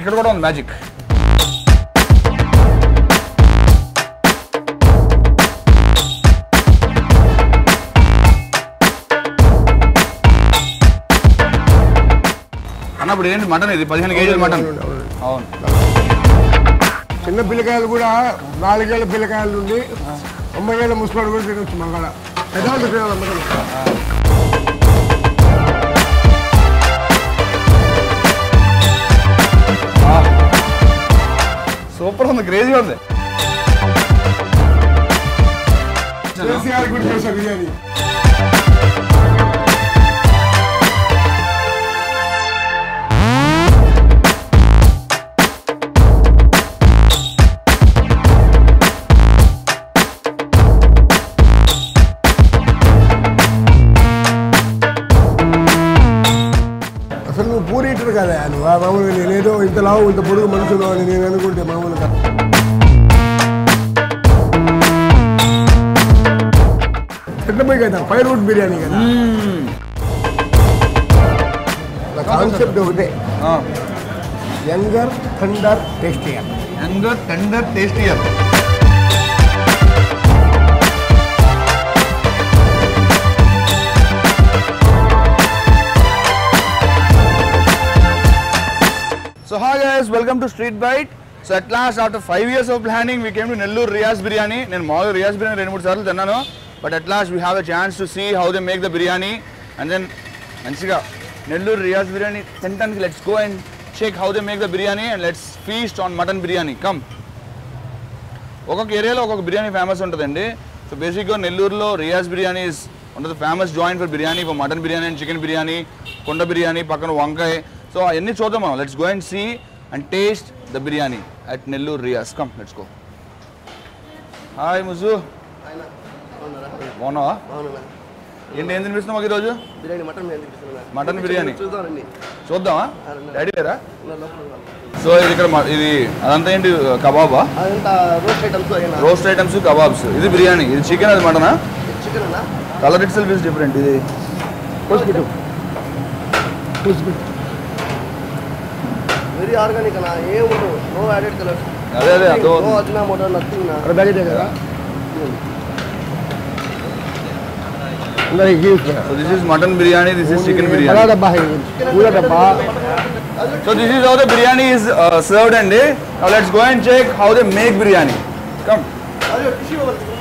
ఇక్కడ కూడా ఉంది మ్యాజిక్ అన్న ఇప్పుడు ఏంటి మటన్ ఇది పదిహేను కేజీల మటన్ అవును చిన్న పిల్లకాయలు కూడా నాలుగేళ్ల పిల్లకాయల నుండి తొంభై ఏళ్ళ ముసలాడు కూడా తినొచ్చు మంగళ పెద్దవాళ్ళు తినాలి మటన్ సూపర్ ఉంది క్రేజీ ఉంది కేసీఆర్ కూడా చేశారు బిర్యానీ అసలు నువ్వు పూరి ఇటర్ కదా నువ్వు ఆ మామూలుగా నేనేదో ఇంత లావు ఇంత పొడుగు మనుషులు అని నేను అనుకుంటే మామూలుగా చెట్లపై కదా ఫైర్ వుడ్ బిర్యానీ కదా నా కాన్సెప్ట్ ఒకటే younger thunder tastier younger tender tastier So hi guys, welcome to Street Bite. So at last after five years of planning, we came to Nellore Riyaz Biryani. నేను మామూలుగా రియాజ్ బిర్యానీ రెండు మూడు సార్లు తిన్నాను but at last we have a chance to see how they make the biryani and then మంచిగా నెల్లూరు రియాజ్ బిర్యానీ తినడానికి let's go and check how they make the biryani and let's feast on mutton biryani come ఒక్కొక్క ఏరియాలో ఒక్కొక్క బిర్యానీ ఫేమస్ ఉంటుందండి సో బేసిక్గా నెల్లూరులో Riyaz biryani is ఉంటుంది famous joint for biryani for mutton biryani and chicken biryani కొండ బిర్యానీ పక్కన వంకాయ సో అవన్నీ చూద్దాం మనం let's go and see and taste the biryani at Nellore Riyaz come let's go hi ముజు బాగున్నావా ఏంటి ఏం తినిపిస్తున్నావు మాకు ఈరోజు బిర్యానీ మటన్ బిర్యానీ తినిపిస్తున్నా. మటన్ బిర్యానీ చూద్దామండి చూద్దామా డాడీ లేరా సో ఇది ఇక్కడ మ- ఇది అదంతా ఏంటి కబాబా అదంతా రోస్ట్ ఐటమ్స్ అయినా రోస్ట్ ఐటమ్స్ కబాబ్స్ ఇది బిర్యానీ ఇది చికెన్ అది మటనా చికెన్ అన్నా colour itself is different ఇది పోసిపెట్టు పోసిపెట్టు వెరీ ఆర్గానిక్ అన్న ఏం ఉండవు నో యాడెడ్ కలర్ అదే అదే అదో నో అదినా మోటో నథింగ్ నా అక్కడ బ్యాగెటే కదా అందరికి so this is mutton biryani this is chicken బడా బిర్యానీ డబ్బా ఇది. పూల డబ్బా so this is how the biryani is served అండి let's go and check how they make biryani come అది టిష్యూ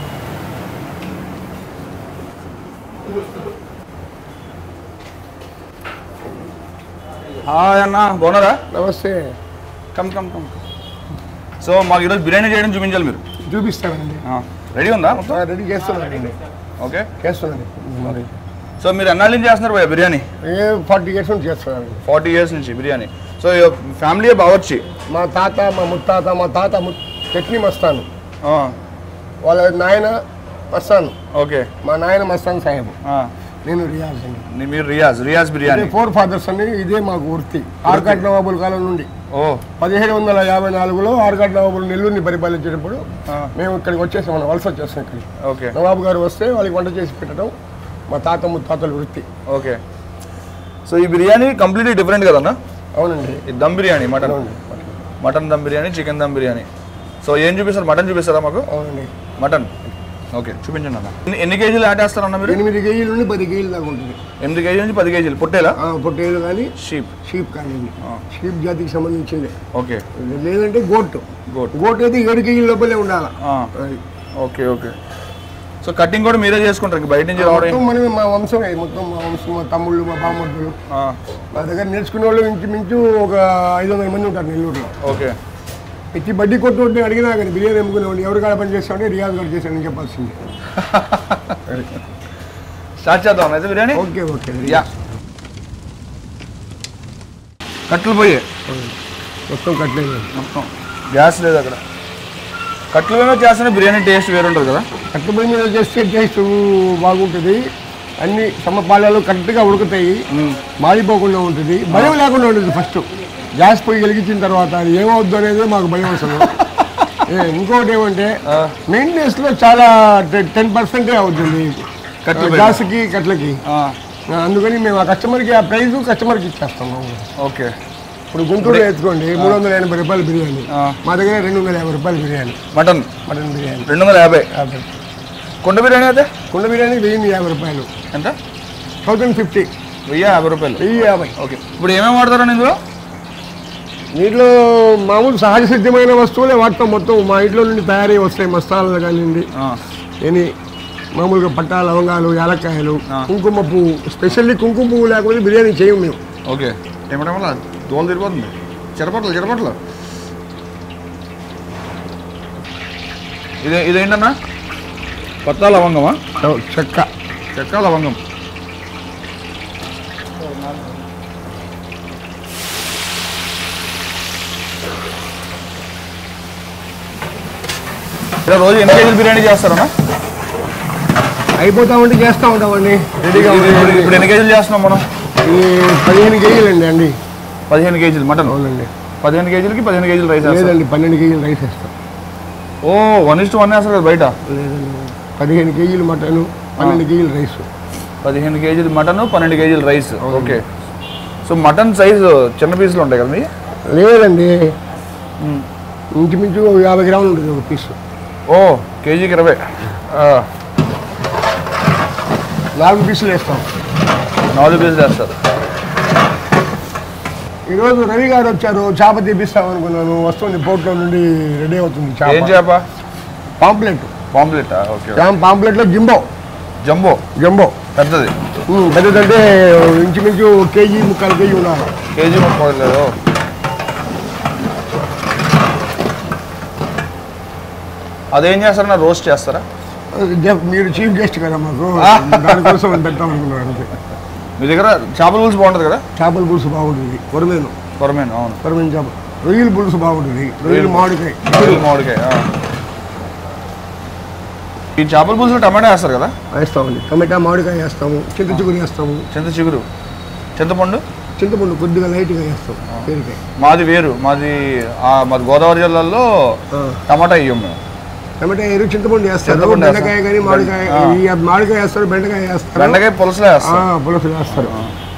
హాయ్ అన్న బాగున్నారా నమస్తే కమ్ కమ్ కమ్ సో మాకు ఈరోజు బిర్యానీ చేయడం చూపించాలి మీరు చూపిస్తానండి రెడీ ఉందా మొత్తం రెడీ చేస్తున్నానండి ఓకే చేస్తున్నాను మరి సో మీరు ఎన్నాళ్ళ నుంచి చేస్తున్నారు భయ్య బిర్యానీ ఏ ఫార్టీ ఇయర్స్ నుంచి చేస్తున్నాను ఫార్టీ ఇయర్స్ నుంచి బిర్యానీ సో ఫ్యామిలీ బావర్చి మా తాత మా ముత్తాత మా తాత ము చట్నీ మస్తాను వాళ్ళ నాయన మస్తాను ఓకే మా నాయన మస్తాన్ సాహెబ్ నేను రియాజ్ అండి మీరు రియాజ్ రియాజ్ బిర్యానీ ఫోర్ ఫాదర్స్ అని ఇదే మాకు వృత్తి ఆర్కాట్ నవాబుల కాలం నుండి ఓ పదిహేడు వందల యాభై నాలుగులో ఆర్కాట్ నవాబులు నెల్లూరుని పరిపాలించేటప్పుడు ఆ. మేము ఇక్కడికి వచ్చేసాం మనం వలస వచ్చేస్తాం ఇక్కడికి ఓకే నవాబు గారు వస్తే వాళ్ళకి వంట చేసి పెట్టడం మా తాత ముత్తాతల వృత్తి ఓకే సో ఈ బిర్యానీ కంప్లీట్లీ డిఫరెంట్ కదన్నా అవునండి ఈ దమ్ బిర్యానీ మటన్ అవునండి mutton dum biryani chicken dum biryani so ఏం చూపిస్తారు మటన్ చూపిస్తారా మాకు అవునండి మటన్ ఓకే చూపించండి అన్న ఎన్ని- ఎన్ని కేజీలు యాడ్ చేస్తారన్న మీరు ఎనిమిది కేజీల నుండి పది కేజీల దాకా ఉంటుంది ఎనిమిది కేజీల నుంచి పది కేజీలు పొట్టేలా ఆ, పొట్టేలు కానీ షీప్ షీప్ కానీ ఇది. ఆ. షీప్ జాతికి సంబంధించింది ఓకే లేదంటే గోట్ Goat. గోట్ అయితే ఏడు కేజీల లోపలే ఉండాలి ఆ. అది. ఓకే ఓకే సో కటింగ్ కూడా మీరే చేసుకుంటారు ఇంక బయట నుంచి రావడం మొత్తం మనమే మా వంశం మొత్తం మా వంశం మా తమ్ముళ్ళు మా బామ్మర్దులు ఆ, మా దగ్గర నేర్చుకునే వాళ్ళు ఇంచుమించు ఒక ఐదు వందల మంది ఉంటారు నెల్లూరులో ఓకే ఇచ్చి బడ్డీ కొట్టు ఉంటే అడిగినా కానీ బిర్యానీ అమ్ముకునేవాడిని ఎవరు కాడ పని చేస్తామంటే రియాజ్ గారు చేశాడని చెప్పాల్సింది స్టార్ట్ చేద్దాం అయితే బిర్యానీ ఓకే ఓకే యా కట్టెలు పోయే మొత్తం కట్టలేదు మొత్తం గ్యాస్ లేదు అక్కడ కట్టెల మీద చేస్తేనే బిర్యానీ టేస్ట్ వేరు ఉంటుంది కదా కట్టుబడి మీద చేస్తే టేస్ట్ బాగుంటుంది అన్ని సమపాలాలు కరెక్ట్గా ఉడుకుతాయి మాడిపోకుండా ఉంటుంది భయం లేకుండా ఉంటుంది ఫస్ట్ గ్యాస్ పొయ్యి వెలిగించిన తర్వాత అది ఏమవుద్దు అనేది మాకు భయం అసలు ఏ, ఇంకొకటి ఏమంటే మెయింటెనెన్స్ లో చాలా టెన్ పర్సెంటే అవుతుంది కట్టెల పొయ్యి. గ్యాస్కి కట్లకి ఆ, అందుకని మేము ఆ కస్టమర్కి ఆ ప్రైస్ కస్టమర్కి ఇచ్చేస్తాం ఓకే ఇప్పుడు గుంటూరులో ఎత్తుకోండి మూడు వందల ఎనభై రూపాయలు బిర్యానీ ఆ. మా దగ్గర రెండు వందల యాభై రూపాయలు బిర్యానీ మటన్ మటన్ బిర్యానీ రెండు వందల యాభై యాభై కుండ బిర్యానీ అయితే కుండ బిర్యానీ వెయ్యి యాభై రూపాయలు ఎంత థౌజండ్ ఫిఫ్టీ వెయ్యి యాభై రూపాయలు వెయ్యి యాభై ఓకే ఇప్పుడు ఏమేమి వాడతారండి ఇందులో నీటిలో మామూలు సహజ సిద్ధమైన వస్తువులే వాడతాం మొత్తం మా ఇంట్లో నుండి తయారై వస్తాయి మసాలాలు కానివ్వండి ఆ, ఎన్ని మామూలుగా పట్టా లవంగాలు యాలక్కాయలు ఆ. కుంకుమ పువ్వు స్పెషల్లీ కుంకుమ పువ్వు లేకపోతే బిర్యానీ చేయము మేము ఓకే ఏమిటం వల్ల దోలు తిరిగిపోతుంది చెరపట్లు చెరపట్లు ఇదే ఇదేంటన్నా కొత్త లవంగమా చెక్క చెక్క లవంగం ఇలా రోజు ఎన్ని కేజీలు బిర్యానీ చేస్తారన్నా అయిపోతా ఉంటే చేస్తూ ఉంటామండి రెడీగా ఇది- ఇప్పుడు- ఇప్పుడు ఎన్ని కేజీలు చేస్తున్నాం మనం ఈ పదిహేను కేజీలండి అండి పదిహేను కేజీలు మటన్ అవునండి పదిహేను కేజీలకి పదిహేను కేజీలు రైస్ వేస్తారు లేదండి పన్నెండు కేజీలు రైస్ వేస్తాం ఓ వన్ ఇస్ వన్ వేస్తారు కదా బయట లేదండి పదిహేను కేజీలు మటన్ పన్నెండు కేజీలు రైస్ పదిహేను కేజీలు మటన్ పన్నెండు కేజీలు rice okay so mutton size చిన్న పీసులు ఉంటాయి కదా మీ లేదండి ఇంచుమించు యాభై గ్రాములు ఉంటుంది ఒక పీస్ ఓ కేజీకి ఇరవై ఆ, నాలుగు పీసులు వేస్తాం నాలుగు పీసులు వేస్తారు ఈరోజు రవి గారు వచ్చారు చేప తీపిస్తాం అనుకున్నాను వస్తుంది పోర్ట్లో నుండి రెడీ అవుతుంది ఏం చేప చేప పాంప్లెట్ పాంప్లెట్ ఓకే పాంప్లెట్లో జింబో జంబో జంబో పెద్దది ఉమ్, పెద్దదంటే ఇంచుమించు కేజీ ముక్కాలు కేజీ ఉన్నారు కేజీ ముప్పై లేదు అదేం చేస్తారన్నా రోస్ట్ చేస్తారా జ- మీరు చీఫ్ గెస్ట్ కదా మాకు దానికోసం పెడతాం అనుకున్నాను అంతే మీ దగ్గర చేపల పులుసు బాగుంటుంది కదా చేపల పులుసు బాగుంటుంది కొరమేను కొరమేను అవును కొరమేను చేప రొయ్యల పులుసు బాగుంటుంది రొయ్యలు మామిడికాయ రొయ్యల మామిడికాయ ఆ. ఈ చేపల పులుసులో టమాటా వేస్తారు కదా వేస్తామండి టమాటా మామిడికాయ వేస్తాము చింత చిగురు వేస్తాము చింత చిగురు చింతపండు చింతపండు కొద్దిగా లైట్గా వేస్తాం పేరుకాయ మాది వేరు మాది ఆ, మాది గోదావరి జిల్లాలో ఆ. టమాటా ఇయ్యం మేము టమాటా ఎరువు చింతపండు వేస్తారు చింతపండు బెండకాయ వేస్తాం. కానీ మామిడికాయ ఆ. ఈ మామిడికాయ వేస్తారు బెండకాయ వేస్తారు బెండకాయ పులుసులో ఆ, వేస్తాం పులుసు వేస్తారు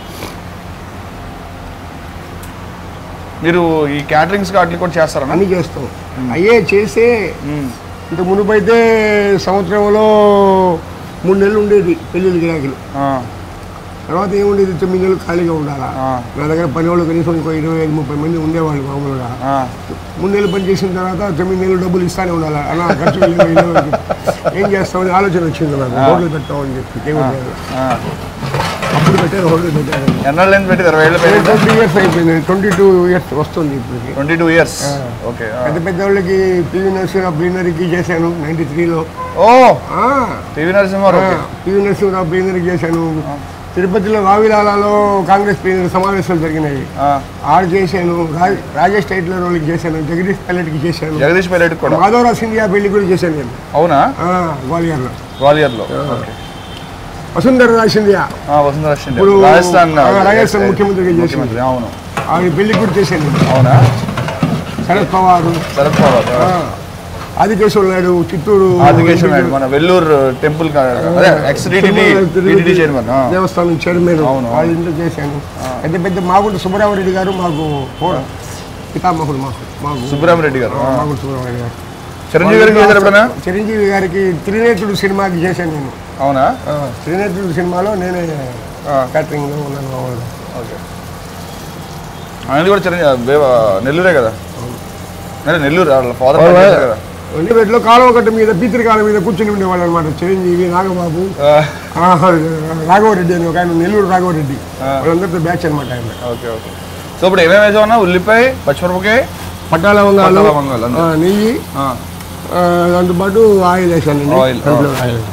మీరు ఈ క్యాటరింగ్స్ వాటికి కూడా చేస్తారన్నా అన్నీ చేస్తాం అయ్యే చేసే మ్మ్. ఇంత మునుపు అయితే సంవత్సరంలో మూడు నెలలు ఉండేది పెళ్ళిళ్ళ గిరాకీలు ఆ, తర్వాత ఏముండేది తొమ్మిది నెలలు ఖాళీగా ఉండాలా ఆ. నా దగ్గర పని వాళ్ళు కనీసం ఇంకో ఇరవై ఐదు ముప్పై మంది ఉండేవాళ్ళు మామూలుగా ఆ. మూడు నెలలు పని చేసిన తర్వాత తొమ్మిది నెలలు డబ్బులు ఇస్తానే ఉండాలి అలా ఖర్చు ఇరవై ఇరవై అని చెప్పి. ఏం చేస్తామని ఆలోచన వచ్చింది నాకు హోటల్ పెడతామని చెప్పి ఏమీ లేదు. ఆ. అప్పుడు పెట్టారు హోటల్ పెట్టారు ఎన్నాళ్ళు ఏం పెట్టి ఇరవై ఏళ్ళు పెట్టి ట్వంటీ ఇయర్స్ అయిపోయింది ట్వంటీ టూ ఇయర్స్ వస్తుంది ఇప్పటికి ట్వంటీ టూ ఇయర్స్ ఓకే ఆ. పెద్ద పెద్ద వాళ్ళకి పివి నరసింహరావు ప్లీనరీకి చేశాను నైంటీ త్రీలో ఓ PV Narasimha Rao okay PV Narasimha Rao ప్లీనరీకి చేశాను తిరుపతిలో వావిలాలలో కాంగ్రెస్ ప్లీనరీ సమావేశాలు జరిగినాయి ఆ. ఆడ చేశాను రాజ్ రాజేష్ టైట్లర్ వాళ్ళకి చేశాను జగదీష్ పైలట్కి చేశాను జగదీష్ పైలట్ కూడా మాధవరావు సింధియా పెళ్లి కూడా చేశాను నేను అవునా ఆ, గ్వాలియర్లో గ్వాలియర్లో ఓకే వసుంధర రాజ్ సింధియా ఆ, వసుంధర షిండే. ఇప్పుడు రాజస్థాన్ ఆ, రాజస్థాన్ ముఖ్యమంత్రిగా చేసింది. ముఖ్యమంత్రి అవును ఆవిడ పెళ్లి కూడా చేశాను నేను. అవునా శరద్ పవార్ శరద్ పవార్ ఆ, ఆదికేశ్వర నాయుడు చిత్తూరు ఆదికేశ్వర నాయుడు మన వెల్లూరు టెంపుల్ కా- అదే ఎక్స్ టీటీడీ టీటీడీ చైర్మన్ ఆ. దేవస్థానం చైర్మన్ అవును, వాళ్ళ ఇంట్లో చేశాను పెద్ద పెద్ద మాగుంట సుబ్బరామరెడ్డి గారు మాకు కూడా పితామహుడు మాకు మాకు సుబ్బరామరెడ్డి గారు ఆ. మాగుంట సుబ్బరామరెడ్డి గారు చిరంజీవి గారికి చేశారు ఎప్పుడైనా చిరంజీవి గారికి త్రినేత్రుడు సినిమాకి చేశాను నేను అవునా ఆ, త్రినేత్రుడు సినిమాలో నేనే ఆ. క్యాటరింగ్లో ఉన్నాను మామూలుగా ఓకే ఆయనది కూడా చిరంజీవి బే- నెల్లూరే కదా అదే నెల్లూరు వాళ్ళ ఫాదర్ కదా ఒంటిపేటలో కాలువ కట్ట మీద పీతిరి కాలువ మీద కూర్చుని ఉండేవాళ్ళు అనమాట చిరంజీవి నాగబాబు ఆ, ఆహా, రాఘవరెడ్డి అని ఒక ఆయన నెల్లూరు రాఘవరెడ్డి ఆ. వాళ్ళందరితో బ్యాచ్ అనమాట ఆయన ఓకే ఓకే సో ఇప్పుడు ఏమేమి వేసామన్నా ఉల్లిపాయ పచ్చిమిరపకాయ పట్టా లవంగాలు పట్టా లవంగాలు, అంతే. ఆ, నెయ్యి ఆ, ఆ, దాంతోపాటు ఆయిల్ వేసానండి ఆయిల్, దాంట్లో ఆ. ఆయిల్.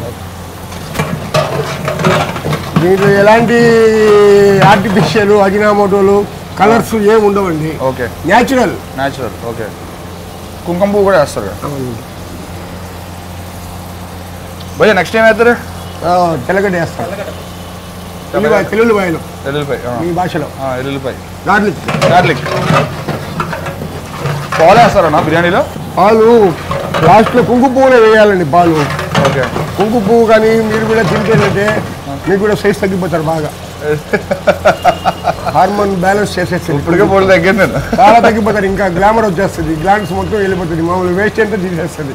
దీంట్లో ఎలాంటి ఆర్టిఫిషియల్ అజినామోటోలు కలర్స్ ఏమి ఉండవండి ఓకే న్యాచురల్ న్యాచురల్ ఓకే కుంకుమ పువ్వు కూడా వేస్తారు కదా భయ్య నెక్స్ట్ ఏం వేస్తారు తెల్లగడ్డ వేస్తాం ఉల్లిపాయ తెల్లుల్లిపాయలు ఎల్లుల్లిపాయ ఆ, మీ భాషలో ఆ, ఎల్లుల్లిపాయ గార్లిక్ గార్లిక్ పాలు వేస్తారన్నా బిర్యానీలో పాలు లాస్ట్లో కుంకుమ పువ్వునే వేయాలండి పాలు ఓకే కుంకుమ పువ్వు కానీ మీరు కూడా తింటేనంటే మీకు కూడా సైజ్ తగ్గిపోతారు బాగా హార్మోన్ బ్యాలెన్స్ చేసేస్తుంది ఇప్పటికే పొడి తగ్గింది నేను చాలా తగ్గిపోతారు ఇంకా గ్లామర్ వచ్చేస్తుంది గ్లాండ్స్ మొత్తం వెళ్ళిపోతుంది మామూలు వేస్ట్ అంతా తీసేస్తుంది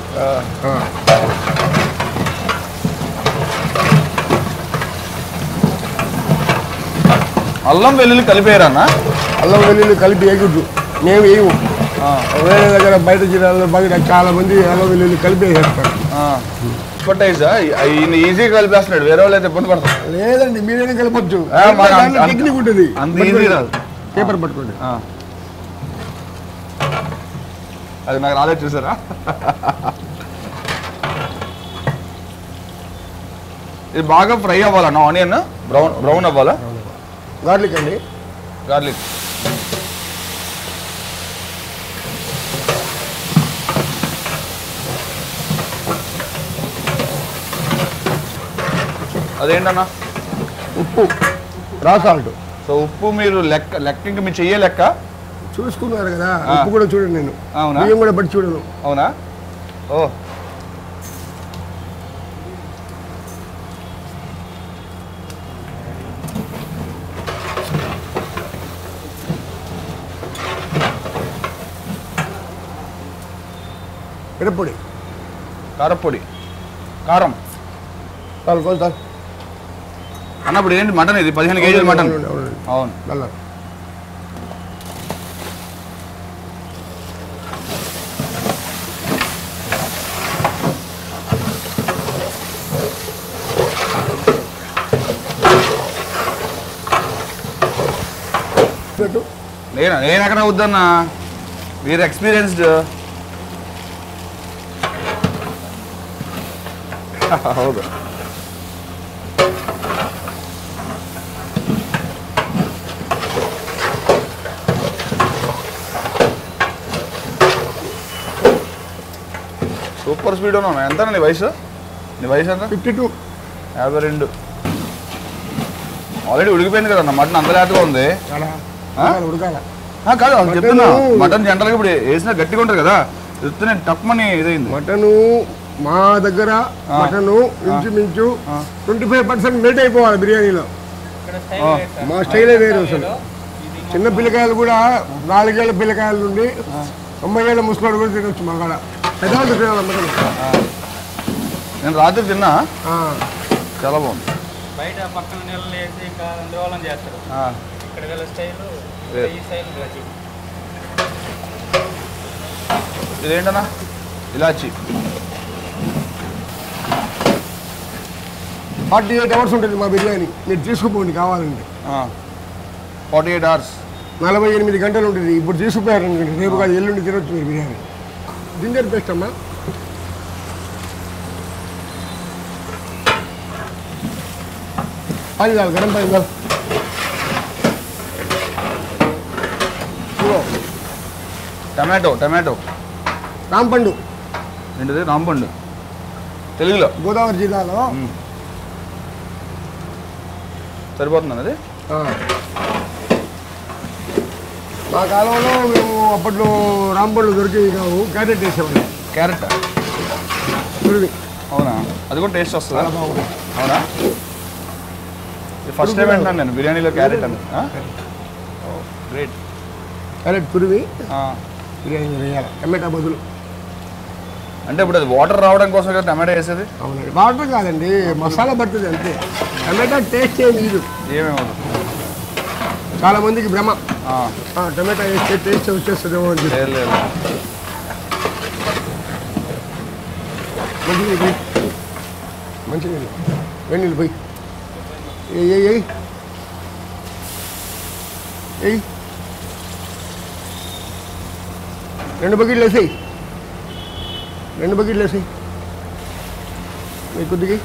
అల్లం వెల్లుల్లి కలిపేయరన్న అల్లం వెల్లుల్లి కలిపి వేయకూడదు మేము వేయము వేరే దగ్గర బయట జిల్లాలో బయట చాలా మంది అల్లం వెల్లుల్లి కలిపి వేసేస్తారు ఎక్స్పర్టైజా ఈయన ఈజీగా కలిపేస్తున్నాడు వేరే వాళ్ళు అయితే ఇబ్బంది పడతారు లేదండి మీరైనా కలపొచ్చు ఆ, మాకు అంత- అంత- టెక్నిక్ ఉంటుంది అంత ఈజీ రాదు పేపర్ పట్టుకోండి ఆ. అది నాకు రాలేదు చూసారా ఇది బాగా ఫ్రై అవ్వాలన్న ఆనియన్ బ్రౌన్ బ్రౌన్ అవ్వాలా గార్లిక్ అండి గార్లిక్ అదేంటన్నా ఉప్పు రా సాల్ట్ సో ఉప్పు మీరు లెక్క లెక్క ఇంక మీరు చెయ్యే లెక్క చూసుకున్నారు కదా ఆ. ఉప్పు కూడా చూడండి నేను అవునా? బియ్యం కూడా పట్టి చూడను అవునా ఓ మిరప్పొడి కారపొడి కారం చాలు కొంత అన్నప్పుడు ఏంటి మటన్ ఇది పదిహేను కేజీల మటన్ అవునండి, అవునండి. అవును నల్ల పెట్టు నేను నేను ఎక్కడ వద్దన్నా మీరు ఎక్స్పీరియన్స్డ్ హౌదు సూపర్ స్పీడ్ ఉన్నా ఎంత నీ వయసు నీ వయసు ఎంత ఫిఫ్టీ టూ యాభై రెండు ఆల్రెడీ ఉడికిపోయింది కదా మటన్ అంత లేతగా ఉంది ఆ? ఉడకాల ఆ, కాదు అది మటను- చెప్తున్నా మటన్ జనరల్గా ఇప్పుడు వేసినా గట్టిగా ఉంటుంది కదా చెప్తే నేను టక్మని ఇదైంది మటను మా దగ్గర ఆ. మటను ఇంచుమించు ఆ. ట్వంటీ ఫైవ్ పర్సెంట్ మెల్ట్ అయిపోవాలి బిర్యానీలో ఆ, మా స్టైలే వేరు అసలు చిన్న పిల్లకాయలు కూడా నాలుగేళ్ల పిల్లకాయల నుండి తొంభై ఏళ్ళ ముసలాడు కూడా తినొచ్చు మా కాడ పెద్దవాళ్ళు తినాలి మటన్ నేను రాత్రి తిన్నా ఆ. చాలా బాగుంది బయట పక్కన నీళ్ళు వేసి ఇంకా అందువల్ల చేస్తారు ఆ, ఇక్కడ గల స్టైల్ ఏ. ఈ స్టైల్ గచ్చి ఇదేంటన్నా ఇలాచి ఫార్టీ ఎయిట్ అవర్స్ ఉంటుంది మా బిర్యానీ మీరు తీసుకుపోండి కావాలండి ఫార్టీ ఎయిట్ అవర్స్ నలభై ఎనిమిది గంటలు ఉంటుంది ఇప్పుడు తీసుకుపోయారు అనుకోండి రేపు కాదు ఎల్లుండి తినొచ్చు మీరు బిర్యానీ జింజర్ పేస్ట్ అమ్మా పాలు కాదు గరం పాలు కాదు ఇదిగో, టమాటో టమాటో రాంపండు ఏంటిది రాంపండు తెలుగులో గోదావరి జిల్లాలో సరిపోతుంది అది ఆ. మా కాలంలో మేము అప్పట్లో రాంపండ్లు దొరికేవి కావు క్యారెట్ వేసేవాళ్ళం క్యారెట్ తురిమి అవునా అది కూడా టేస్ట్ వస్తుందా చాలా బాగుంది అవునా ఫస్ట్ టైం వింటున్నాను నేను బిర్యానీలో క్యారెట్ అని గ్రేట్ క్యారెట్ తురిమి బిర్యానీ వేయాలి టమాటా బదులు అంటే ఇప్పుడు అది వాటర్ రావడం కోసం కదా టమాటా వేసేది అవునండి వాటర్ కాదండి మసాలా పడుతుంది అంతే టమాటా టేస్ట్ ఏం లేదు ఏమేమి చాలా మందికి భ్రమ ఆ, టమాటా వేస్తే టేస్ట్ వచ్చేస్తుందేమో అని చెప్పి లేదు లేదు మంచిగా పోయి మంచిగా వెన్నీళ్ళు పోయి ఏయ్ ఏయ్ ఏయ్ ఏయ్ రెండు బకెట్లు వేసేయి రెండు బకెట్లు వేసేయి మీ కొద్దిగా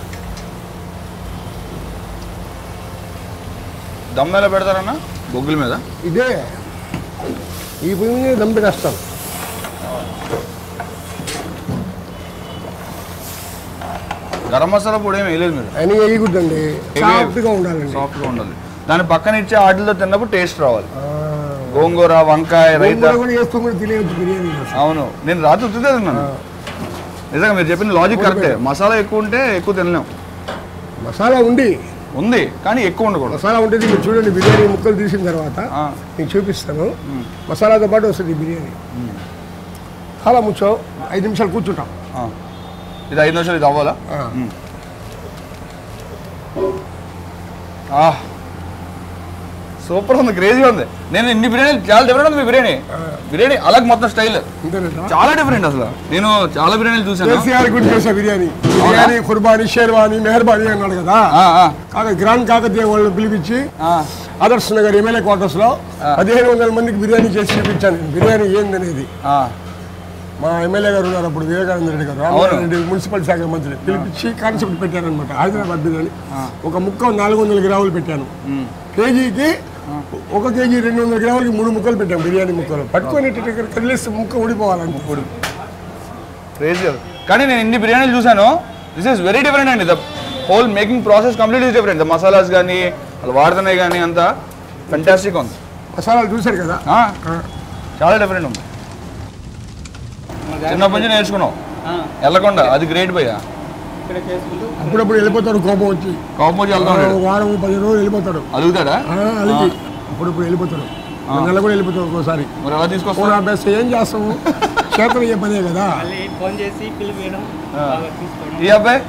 దమ్ ఎలా పెడతారన్నా బొగ్గుల మీద ఇదే ఈ పొయ్యి మీద దమ్ పెట్టేస్తాం గరం మసాలా పొడి ఏమి వేయలేదు మీరు అని వేయకూడదండి సాఫ్ట్గా ఉండాలండి సాఫ్ట్గా ఉండాలి దాని పక్కన ఇచ్చే ఆటలతో తిన్నప్పుడు టేస్ట్ రావాలి ఆ, గోంగూర వంకాయ రైతా గోంగూర కూడా వేసుకొని కూడా తినేయచ్చు బిర్యానీ అవును నేను రాత్రి ఉత్తితే తిన్నాను నిజంగా మీరు చెప్పిన లాజిక్ కరెక్టే మసాలా ఎక్కువ ఉంటే ఎక్కువ తినలేం మసాలా ఉండి ఉంది కానీ ఎక్కువ ఉండకూడదు మసాలా ఉంటుంది మీరు చూడండి బిర్యానీ ముక్కలు తీసిన తర్వాత ఆ. మీకు చూపిస్తాను మసాలాతో పాటు వస్తుంది ఈ బిర్యానీ చాలా ముచ్చో ఐదు నిమిషాలు కూర్చుంటాం ఆ. ఇది ఐదు నిమిషాలు ఇది అవ్వాలా ఆ. ఆ. సూపర్ ఉంది క్రేజీ ఉంది నేను ఇన్ని బిర్యానీ చాలా డిఫరెంట్ ఉంది మీ బిర్యానీ బిర్యానీ అలాగే మొత్తం స్టైల్ అంతేనంట చాలా డిఫరెంట్ అసలు నేను చాలా బిర్యానీలు చూసాను కేసీఆర్ గురించి చేసే బిర్యానీ బిర్యానీ కుర్బానీ షేర్వానీ మెహర్బానీ అన్నాడు కదా ఆ, ఆ, కాక గ్రాండ్ కాకతీయ వాళ్ళని పిలిపించి ఆ. ఆదర్శ్ నగర్ ఎమ్మెల్యే క్వార్టర్స్ లో పదిహేను వందల మందికి బిర్యానీ చేసి చూపించాను నేను. బిర్యానీ ఏందనేది ఆ. మా ఎమ్మెల్యే గారు ఉన్నారు అప్పుడు వివేకానంద రెడ్డి గారు రామారావు రెడ్డి మున్సిపల్ శాఖ మంత్రి పిలిపించి కాన్సెప్ట్ పెట్టారనమాట హైదరాబాద్ బిర్యానీ ఒక ముక్క నాలుగు వందల గ్రాములు పెట్టాను కేజీకి ఒక కేజీ రెండు వందల గ్రాములకి మూడు ముక్కలు పెట్టాను బిర్యానీ ముక్కలు పట్టుకొని ఇటు ఇటు కదిలేస్తే ముక్క ఊడిపోవాలంటే క్రేజీ అది. కానీ నేను ఇన్ని బిర్యానీలు చూసాను దిస్ ఇస్ వెరీ డిఫరెంట్ అండి the whole making process complete is different the masalas కానీ వాళ్ళు వాడుతున్నాయి కానీ అంతా ఫెంటాస్టిక్ ఉంది మసాలాలు చూశారు కదా ఆ, చాలా డిఫరెంట్ ఉంది చిన్నప్పటి నుంచి నేర్చుకున్నాం ఆ, వెళ్ళకుండా అది గ్రేట్ భయ్యా ఇక్కడ చేసుకుంటూ అప్పుడప్పుడు వెళ్ళిపోతాడు కోపం వచ్చి కోపం వచ్చి వెళ్తా ఆ, ఉంటాడు ఒక వారం పది రోజులు వెళ్ళిపోతాడు అడుగుతాడా ఆ, అలిగి అప్పుడప్పుడు వెళ్ళిపోతాడు ఒక నెల కూడా వెళ్ళిపోతాడు ఒక్కోసారి మరి ఎలా ఫోన్ తీసుకొస్తా ఆపేస్తే ఏం చేస్తాము చేతలు ఏ పనే కదా మళ్ళీ ఫోన్ చేసి పిలిపియడం ఆ. బాగా తీసుకోవడం ఈ అబ్బాయి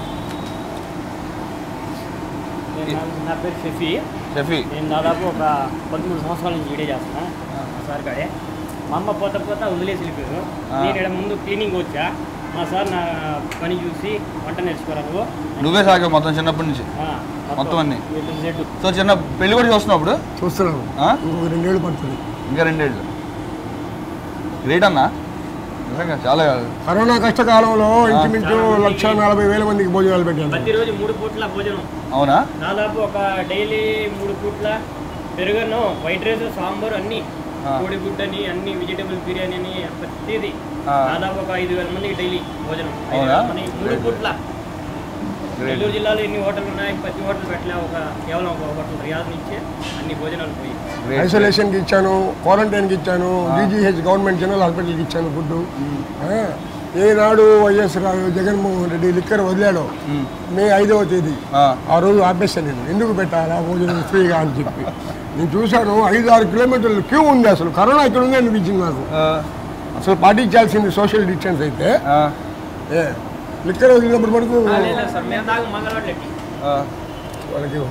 నేను నా- నా పేరు షఫీ షఫీ నేను దాదాపు ఒక పదమూడు సంవత్సరాల నుంచి వీడియో చేస్తున్నా సార్ కాడే మా అమ్మ పోత పోత వదిలేసి వెళ్ళిపోయారు ఆ. నేను ఇక్కడ ముందు క్లీనింగ్ వచ్చా మా సార్ నా పని చూసి వంట నేర్చుకోరా నువ్వు నువ్వే సాగావు మొత్తం చిన్నప్పటి నుంచి ఆ, మొత్తం అన్ని? A to Z. సో చిన్న పెళ్లి కూడా చూస్తున్నావు అప్పుడు చూస్తున్నాను ఆ? ఇంకొక రెండేళ్ళు పడుతుంది ఇంకా రెండేళ్ళు గ్రేట్ అన్నా నిజంగా చాలా కరోనా కష్టకాలంలో ఇంచుమించు లక్ష నలభై వేల మందికి భోజనాలు పెట్టాను ప్రతిరోజు మూడు పూట్ల భోజనం అవునా దాదాపు ఒక డైలీ మూడు పూట్ల పెరుగన్నం వైట్ రైస్ సాంబార్ అన్ని ఆ. కోడిగుడ్డని అన్ని వెజిటేబుల్ బిర్యానీ అని ప్రతిదీ ఆ. దాదాపు ఒక ఐదు వేల మందికి డైలీ భోజనం ఐదు అవునా? వేల మందికి మూడు పూట్ల గ్రేట్ నెల్లూరు జిల్లాలో ఎన్ని హోటల్ ఉన్నాయి ప్రతి హోటల్ పెట్టలే ఒక కేవలం ఒక హోటల్ రియాజ్ నుంచే అన్ని భోజనాలు పోయి గ్రేట్ ఐసోలేషన్కి ఇచ్చాను క్వారంటైన్కి ఇచ్చాను డీజీహెచ్ గవర్నమెంట్ జనరల్ హాస్పిటల్కి ఇచ్చాను ఫుడ్ ఏనాడు వైఎస్ రావు జగన్మోహన్ రెడ్డి లిక్కర్ వదిలాడో మే ఐదవ తేదీ ఆ, ఆ రోజు ఆపేస్తాను నేను ఎందుకు పెట్టాలా భోజనం ఫ్రీగా అని చెప్పి నేను చూశాను ఐదు ఆరు కిలోమీటర్లు క్యూ ఉంది అసలు కరోనా ఇక్కడ ఉంది అనిపించింది నాకు ఆ, అసలు పాటించాల్సింది సోషల్ డిస్టెన్స్ అయితే ఆ, ఏ లిక్కర్ వదిలినప్పుడు మనకు ఆ, లేదు లేదు సార్ మేము దాకా మంగళవాడలెట్టి ఆ. వాళ్ళకి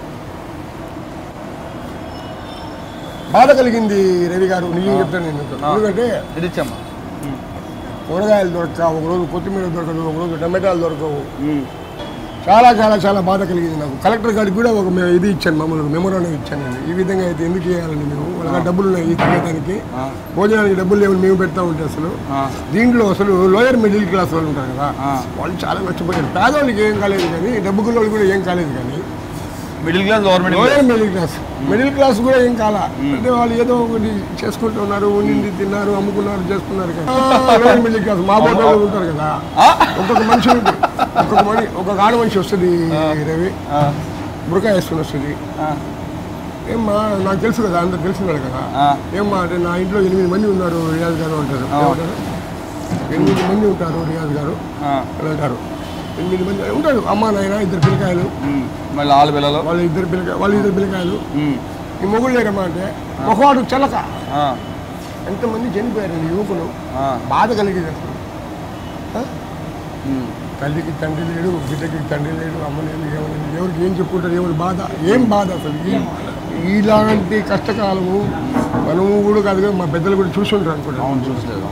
బాధ కలిగింది రవి గారు నిజం చెప్తాను నేను ఎందుకంటే ఇది ఇచ్చమ్మా కూరగాయలు దొరక ఒకరోజు కొత్తిమీర దొరకదు ఒకరోజు టమాటాలు దొరకవు చాలా చాలా చాలా బాధ కలిగింది నాకు కలెక్టర్ గారికి కూడా ఒక మే- ఇది ఇచ్చాను మామూలుగా మెమోరాండం ఇచ్చాను నేను ఈ విధంగా అయితే ఎందుకు చేయాలని మేము వాళ్ళ డబ్బులు ఉన్నాయి ఈ తినడానికి ఆ. భోజనానికి డబ్బులు లేవు మేము పెడతా ఉంటే అసలు ఆ, దీంట్లో అసలు లోయర్ మిడిల్ క్లాస్ వాళ్ళు ఉంటారు కదా ఆ. వాళ్ళు చాలా నష్టపోయారు పేదవాళ్ళకి ఏం కాలేదు కానీ డబ్బు వాళ్ళు కూడా ఏం కాలేదు కానీ middle class government lower middle class middle class కూడా ఏం కాలా అంటే వాళ్ళు ఏదో ఒకటి చేసుకుంటున్నారు ఉండింది తిన్నారు అమ్ముకున్నారు చేసుకున్నారు కదా లోయర్ మిడిల్ క్లాస్ మా బోర్డు వాళ్ళు ఉంటారు కదా ఒక్కొక్క మనిషి ఉంటుంది. ఒక్కొక్క మనిషి ఒక్కొక్క ఆడ మనిషి వస్తుంది రవి బురకాయ వేసుకుని వస్తుంది ఏమ్మా నాకు తెలుసు కదా అందరు తెలిసినాడు కదా ఆ. ఏమ్మా అంటే నా ఇంట్లో ఎనిమిది మంది ఉన్నారు రియాజ్ గారు అంటారు ఏమంటారు? ఎనిమిది మంది ఉంటారు రియాజ్ గారు అని అంటారు ఎనిమిది మంది ఉంటారు అమ్మ నాయన ఇద్దరు పిల్లకాయలు మళ్ళీ ఆలు పిల్లలు వాళ్ళ ఇద్దరు పిల్లకాయ వాళ్ళ ఇద్దరు పిల్లకాయలు ఉమ్, ఈ మొగుళ్ళు లేరమ్మా అంటే ఒకవాడు చెలక ఆ, ఎంతమంది చనిపోయారు ఈ యువకులు ఆ, బాధ కలిగింది అసలు ఆ? ఉమ్, తల్లికి తండ్రి లేడు బిడ్డకి తండ్రి లేడు అమ్మ లేదు ఏమలేదు ఎవరికి ఏం చెప్పుకుంటారు ఎవరి బాధ ఏం బాధ అసలు ఈ- ఇలాంటి కష్టకాలము మనము కూడా కాదు కదా మా పెద్దలు కూడా చూసి ఉంటారు అనుకుంటా అవును చూసలేదు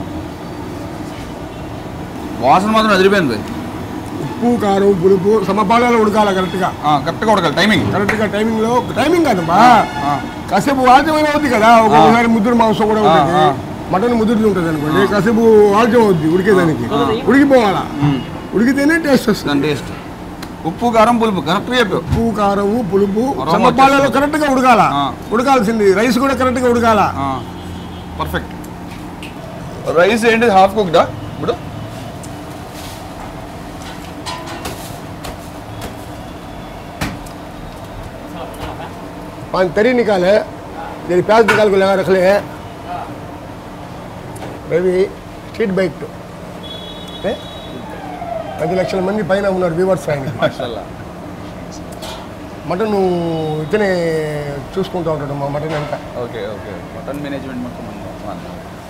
వాసన మాత్రం ఎదిరిపోయింది ఉప్పు కారం పులుపు సమపాలలో ఉడకాల కరెక్ట్గా కరెక్ట్గా ఉడకాలి టైమింగ్ కరెక్ట్గా టైమింగ్లో టైమింగ్ కాదమ్మా కాసేపు ఆలస్యమైన అవుద్ది కదా ఒక్కొక్కసారి ముద్దురు మాంసం కూడా ఉంటుంది ఆ. మటన్ ముద్దురు ఉంటుంది అనుకోండి కాసేపు ఆలస్యం అవుద్ది ఉడికేదానికి ఉడికిపోవాలా ఉడికితేనే టేస్ట్ వస్తుంది దాని టేస్ట్ ఉప్పు కారం పులుపు కరెక్ట్గా చెప్పావు ఉప్పు కారము పులుపు అరోమా సమపాలలో వచ్చేస్తుంది. కరెక్ట్గా ఉడకాల ఆ. ఉడకాల్సింది రైస్ కూడా కరెక్ట్గా ఉడకాల పర్ఫెక్ట్ రైస్ ఏంటి హాఫ్ కుక్డా ఇప్పుడు पानी तरी निकाले तेरी प्याज निकाल को लगा रख ले రవి స్ట్రీట్ బైక్ ఏ? పది లక్షల మంది పైన ఉన్నారు వ్యూవర్స్ ఆయన మాషాల్లా మటన్ ఇతనే చూసుకుంటూ ఉంటాడు మా మటన్ అంతా ఓకే ఓకే మటన్ మేనేజ్మెంట్ మొత్తం ఉంది. మన.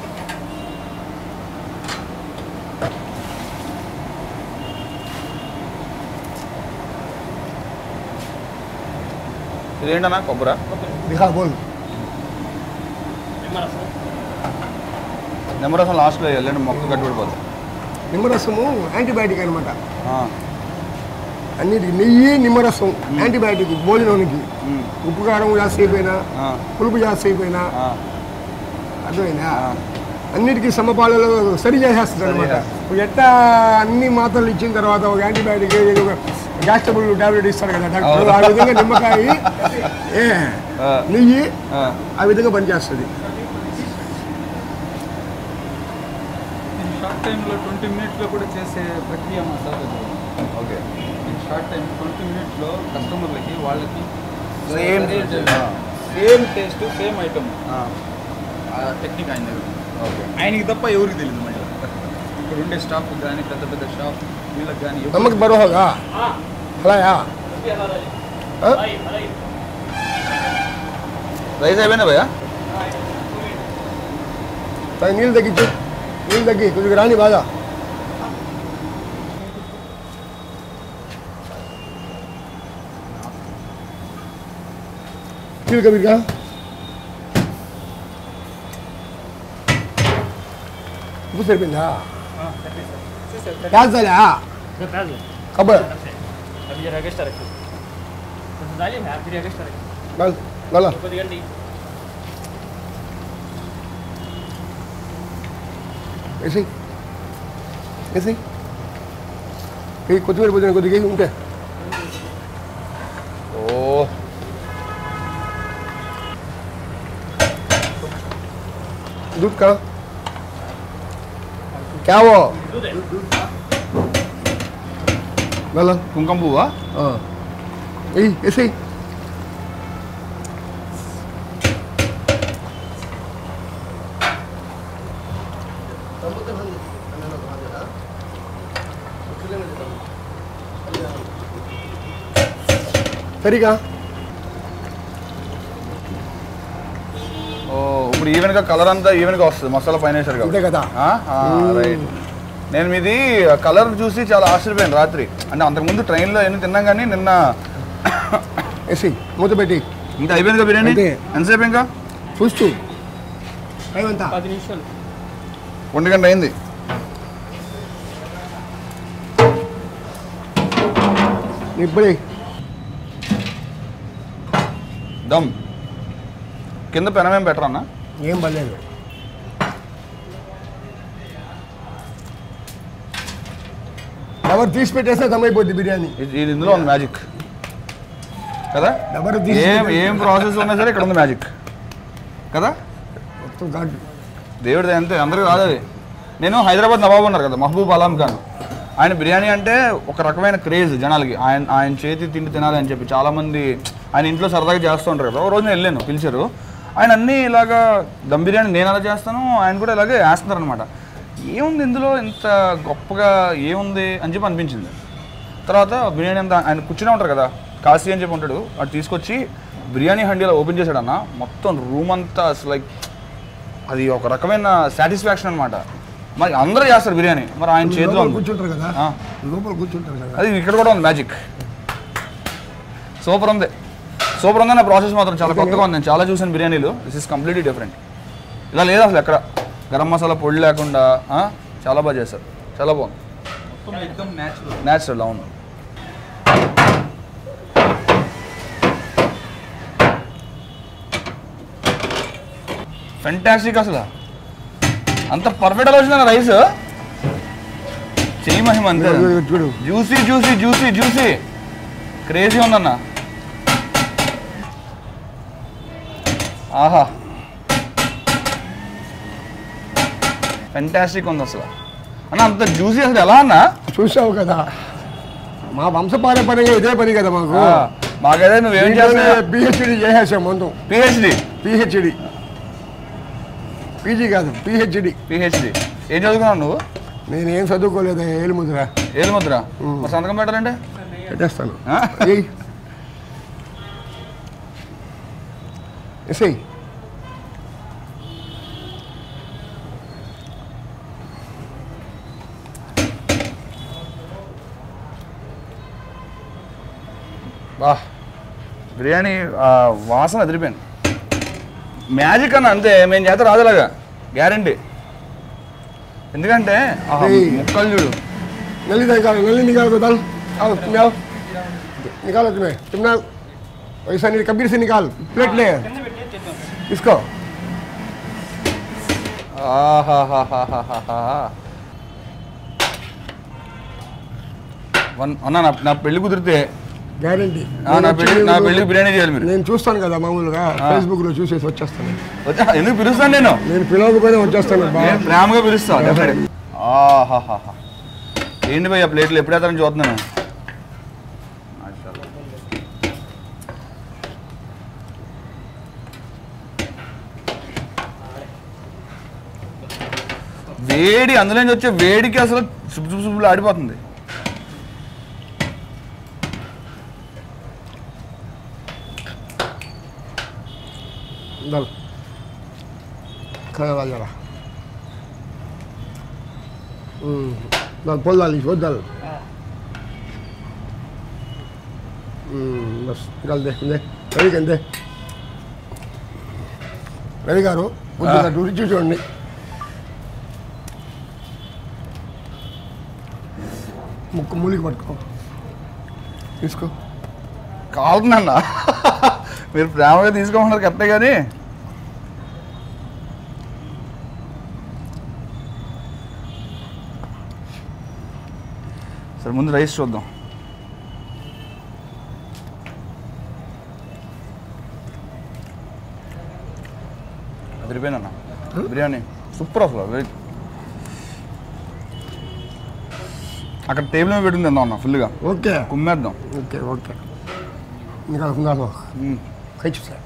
ఇదేంటన్నా కొబ్బరా దిహా బోల్ నిమ్మరసం నిమ్మరసం లాస్ట్లో వెళ్ళండి మొక్క కట్టుబడిపోతుంది నిమ్మరసము యాంటీబయాటిక్ అనమాట ఆ, అన్నిటికి నెయ్యి నిమ్మరసం యాంటీబయాటిక్ భోజనానికి ఉమ్, ఉప్పు కారం జాస్తి అయిపోయినా ఆ, పులుపు జాస్తి అయిపోయినా ఆ, అర్థమైందా ఆ. అన్నిటికీ సమపాలలో సరి చేసేస్తుంది అనమాట చేసేస్తుంది. ఇప్పుడు ఎట్టా అన్ని మాత్రలు ఇచ్చిన తర్వాత ఒక యాంటీబయాటిక్ ఏదో ఒక గ్యాస్ ట్రబుల్ టాబ్లెట్ ఇస్తాడు కదా డాక్టర్ ఆ విధంగా నిమ్మకాయ ఏ ఆ, నెయ్యి ఆ. ఆ విధంగా పనిచేస్తుంది ఇన్ షార్ట్ టైంలో ట్వంటీ మినిట్స్లో కూడా చేసే ప్రక్రియ మా సార్ దగ్గర ఉంది. Okay in short time twenty మినిట్స్లో కస్టమర్లకి వాళ్ళకి Same same taste same item ఆ, టెక్నిక్ ఆయన దగ్గర ఉంది. ఓకే ఆయనకి తప్ప ఎవరికి తెలియదు మళ్ళీ ఇక్కడ ఉండే స్టాఫ్ కానీ పెద్ద పెద్ద షాప్ వీళ్ళకి కానీ ఎవరికి నమ్మక బరోహగా అలాయా రైస్ అయిపోయిందా భయ్యా తగిన నీళ్ళు తగ్గించు నీళ్ళు తగ్గి కొద్దిగా రాని బాగా నీళ్ళు కబీర్గా ఉప్పు సరిపోయిందా ప్యాజ్ దాలా प्याज కబర్ अभी जरा एक्स्ट्रा रखिए तो डालिए आप फिर एक्स्ट्रा रखिए గల్ గల కొద్ది గండి వేసి వేసి ఈ కొత్తిమీర పుదీనా కొద్దిగా వేసి ఉంటే ఓ दूध का क्या वो गला కుంకుమ పువ్వా हाँ यही ऐसे ही ತಂಬುತ್ತೆ ಬಂದು ಅಲ್ಲೆಲ್ಲ ಬಂದಿಲ್ಲ ಕಿಲೋಮೀಟರ್ सरीगा ఓ ఇప్పుడు ఈవెన్ గా కలర్ అంతా ఈవెన్ గా వస్తుంది మసాలా పైన వేసారు అంతే కాబట్టి కదా రైట్ నేను మీది కలర్ చూసి చాలా ఆశ్చర్యపోయాను రాత్రి అంటే అంతకుముందు ట్రైన్లో ఎన్ని తిన్నాం కానీ నిన్న ऐसे ही మూత పెట్టి ఇంకా అయిపోయింది బిర్యానీ అంతే. ఎంతసేపు ఇంకా చూస్తూ ఏమంతా పది నిమిషాలు ఒంటి గంట అయింది ఇప్పుడే దమ్ కింద పెనమేం బెటర్ అన్న ఏం పర్లేదు ఎవరు తీసి పెట్టేస్తే దమ్మైపోద్ది బిర్యానీ ఇది ఇది ఇందులో ఉంది మ్యాజిక్ కదా ఎవరు తీసి ఏం పెట్టేస్తే ఏం ప్రాసెస్ ఉన్నా సరే ఇక్కడ ఉంది మ్యాజిక్ కదా మొత్తం ఘాటు. దేవుడిది అంతే అందరికీ రాదు అది నేను హైదరాబాద్ నవాబు ఉన్నారు కదా మహబూబ్ అలాం ఖాన్ ఆయన బిర్యానీ అంటే ఒక రకమైన క్రేజ్ జనాలకి ఆయన ఆయన చేతి తిండి తినాలి అని చెప్పి చాలామంది ఆయన ఇంట్లో సరదాగా చేస్తూ ఉంటారు కదా ఒక రోజు నేను వెళ్ళాను పిలిచారు ఆయన అన్నీ ఇలాగా దమ్ బిర్యానీ నేను అలా చేస్తాను ఆయన కూడా ఇలాగే వేస్తున్నారు అనమాట ఏముంది ఇందులో ఇంత గొప్పగా ఏముంది అని చెప్పి అనిపించింది తర్వాత బిర్యానీ అంతా ఆయన కూర్చునే ఉంటారు కదా కాశీ అని చెప్పి ఉంటాడు అటు తీసుకొచ్చి బిర్యానీ హండీలో ఓపెన్ చేశాడన్న మొత్తం రూమ్ అంతా అసలు లైక్ అది ఒక రకమైన సాటిస్ఫాక్షన్ అనమాట మరి అందరూ చేస్తారు బిర్యానీ మరి ఆయన చేతిలో లోపల ఉంది. కూర్చుంటారు కదా ఆ, లోపల కూర్చుంటారు కదా అది ఇక్కడ కూడా ఉంది మ్యాజిక్ సూపర్ ఉంది సూపర్ ఉంది నా ప్రాసెస్ మాత్రం చాలా కొత్తగా ఉంది నేను చాలా చూసాను బిర్యానీలు దిస్ ఇస్ కంప్లీట్లీ డిఫరెంట్ ఇలా లేదు అసలు ఎక్కడ గరం మసాలా పొడి లేకుండా ఆ, చాలా బాగా చేస్తారు చాలా బాగుంది మొత్తం ఎక్దమ్ న్యాచురల్ న్యాచురల్ అవును ఫెంటాస్టిక్ అసలు అంత పర్ఫెక్ట్ అలా వచ్చిందన్న రైస్ చెయ్యి మహిమ అంతే ఇదిగో, ఇదిగో చూడు juicy juicy juicy juicy crazy ఉందన్న ఆహా ఫెంటాస్టిక్ ఉంది అసలు అన్న అంత జ్యూసీ అసలు ఎలా అన్నా చూసావు కదా మా వంశపారంపర్యంగా ఇదే పని కదా మాకు ఆ, మాకైతే నువ్వేం చేస్తావు పిహెచ్డి చేసేసాం ముందు పిహెచ్డి పిహెచ్డి పీజీ కాదు పిహెచ్డి పిహెచ్డి ఏం చదువుకున్నావు నువ్వు నేను ఏం చదువుకోలేదు ఏలుముద్ర ఏలు ముద్ర మరి సంతకం పెట్టాలంటే పెట్టేస్తాను ఆ? ఏయ్ ఎస్ఐ బా బిర్యానీ ఆ, వాసన అదిరిపోయింది మ్యాజిక్ అన్న అంతే మేము చేత రాదులాగా గ్యారంటీ ఎందుకంటే ఆ ఏయ్. ముక్కలు చూడు नली निकालो नली निकाल दो दाल आओ तुम आओ निकालो तुम्हें तुमने ऐसा नहीं कबीर से निकाल प्लेट ले इसको ఆహాహాహాహాహా. వన్ అన్న నా నా పెళ్లి కుదిరితే గ్యారంటీ ఆ, నా పెళ్లి నా పెళ్లికి బిర్యానీ చేయాలి మీరు నేను చూస్తాను కదా మామూలుగా ఫేస్బుక్ లో చూసేసి వచ్చేస్తాను వచ్చా, ఎందుకు పిలుస్తాను నేను నేను పిలవకపోయినా వచ్చేస్తాను బా నేను ప్రేమగా పిలుస్తా definitely. ఆహాహాహా. ఏంటి భయ్య ప్లేట్లు ఎప్పుడు వేస్తారని చూస్తున్నాను మాషాల్లా. వేడి అందులో నుంచి వచ్చే వేడికి అసలు సుబ్బు సుబ్బు సుబ్బులు ఆడిపోతుంది दाल खाने वाला जरा हम्म, दाल पोल डाल इसको दाल हम्म, बस निकाल दे दे रवि के दे రవి గారు కొద్దిగా రుచి చూడండి ముక్కు మూలికి పట్టుకో తీసుకో కాలుతుందన్న మీరు ప్రేమగా తీసుకోమన్నారు కరెక్టే కానీ సరే ముందు రైస్ చూద్దాం అదిరిపోయిందన్న బిర్యానీ సూపర్ అసలు వెరీ అక్కడ టేబుల్ మీద పెట్టింది అన్న ఫుల్గా ఓకే కుమ్మేద్దాం ఓకే ఓకే ఇంకా ఉందాము మ్మ్. ఖర్చు సార్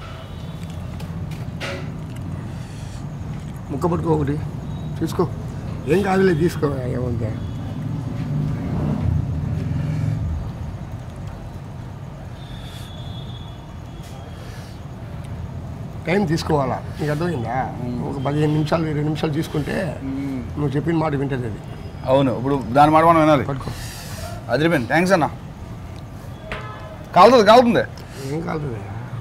ముక్క పట్టుకో ఒకటి తీసుకో ఏం కాదులే తీసుకో ఏముంది టైం తీసుకోవాలా నీకు అర్థమైందా ఒక పదిహేను నిమిషాలు ఇరవై నిమిషాలు తీసుకుంటే నువ్వు చెప్పిన మాట వింటది అది అవును ఇప్పుడు దాని మాట మనం వినాలి పట్టుకో అదిరిపోయింది థ్యాంక్స్ అన్న కాలుతుంది కాలుతుంది ఏం కాదు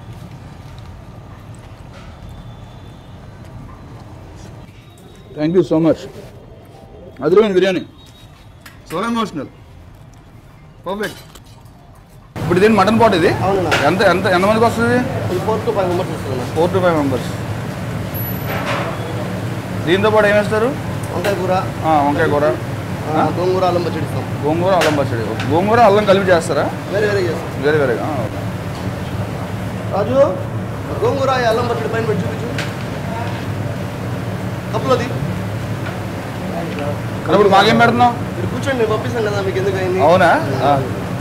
థ్యాంక్ యూ సో మచ్ అదిరిపోయింది బిర్యానీ సో ఎమోషనల్ పర్ఫెక్ట్ ఇప్పుడు దీని మటన్ పాట్ ఇది అవునన్నా. ఎంత ఎంత ఎంతమందికి వస్తుంది ఇది ఫోర్ టు ఫైవ్ మెంబర్స్ వస్తుంది ఫోర్ టు ఫైవ్ మెంబర్స్ దీంతో పాటు ఏం వేస్తారు వంకాయ కూర ఆ, వంకాయ కూర ఆ, గోంగూర అల్లం పచ్చడి ఇస్తాం గోంగూర అల్లం పచ్చడి గోంగూర అల్లం కలిపి చేస్తారా వేరే వేరే చేస్తాం వేరే వేరేగా రాజు గోంగూర ఈ అల్లం పచ్చడి పైన పెట్టి చూపించు కప్పులోది మరి ఇప్పుడు మాకేం పెడుతున్నావు మీరు కూర్చోండి నేను పంపిస్తాను కదా మీకు ఎందుకు అయింది అవునా ఆ.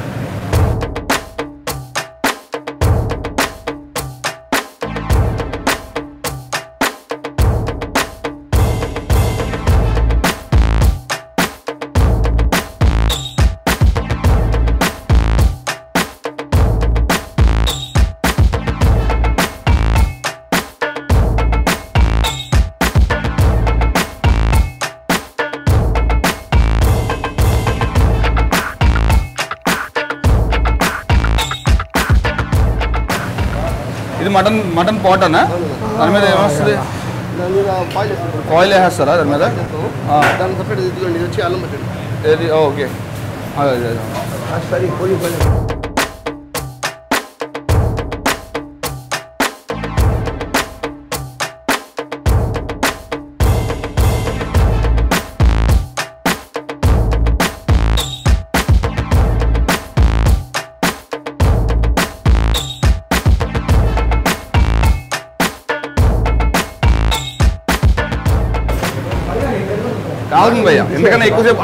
ఇది మటన్ మటన్ పాట్ అన్నా దాని మీద ఏమొస్తుంది దాని మీద బాయిల్ చేస్తాం ఆయిల్ వేసేస్తారా దాని మీద ఆ. దాని సపరేట్ ఇదిగోండి ఇది వచ్చి అల్లం పచ్చడి ఏది ఓ, ఓకే అదే అదే అదే. సరే పోయి పోయి కావాలి భయ్య ఎందుకన్నా ఎక్కువసేపు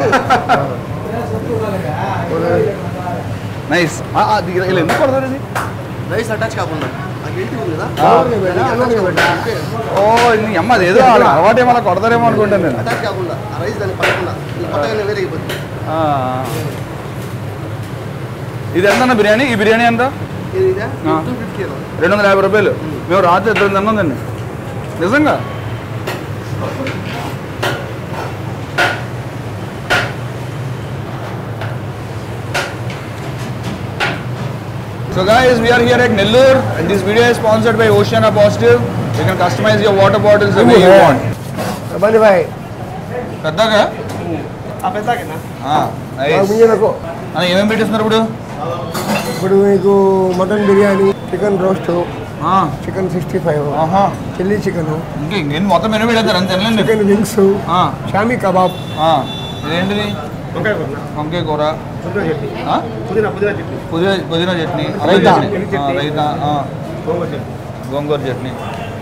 నైస్ ఇలా ఎందుకు కొడతారు ఇది రైస్ అటాచ్ కాకుండా ఆ గెంటి ఉంది కదా ఆ. అటాచ్ కాకుండా ఓ ఇది అమ్మ అది ఏదో అలవాటు ఏమన్నా కొడతారేమో అనుకుంటాను నేను అటాచ్ కాకుండా ఆ రైస్ దాన్ని పడకుండా ఇది కొట్టగానే వేరే అయిపోతుంది ఆ. ఇది ఎంత అన్న బిర్యానీ ఈ బిర్యానీ ఎంత ఇది ఇదా ఆ. టూ ఫిఫ్టీ రెండు వందల యాభై రూపాయలు మేము రాత్రి ఇద్దరు తిన్నాం నిజంగా So guys, we are here at Nellore and this video is sponsored by Oceana Positive. You can customize your water bottles the way you want. బండి బాయ్ పెద్దగా ఆ పెద్దకేనా ఆ, nice. ముంజలకు అన్న, ఏమేమి పెట్టిస్తున్నారు ఇప్పుడు ఇప్పుడు మీకు మటన్ బిర్యానీ చికెన్ రోస్ట్ ఆ, చికెన్ సిక్స్టీ ఫైవ్ ఆహా చిల్లీ చికెన్ ఇంకే ఇంకేం మొత్తం మెనూ పెడతారు అంత తినలేండి చికెన్ వింగ్స్ ఆ, షామీ కబాబ్ ఆ, ఇదేంటిది వంకాయ కూర వంకాయ కూర పుదీనా చట్నీ ఆ? పుదీనా పుదీనా చట్నీ పుదీనా పుదీనా చట్నీ అల్లం రైతా. చట్నీ, ఆ, రైతా ఆ, gongura chutney gongura chutney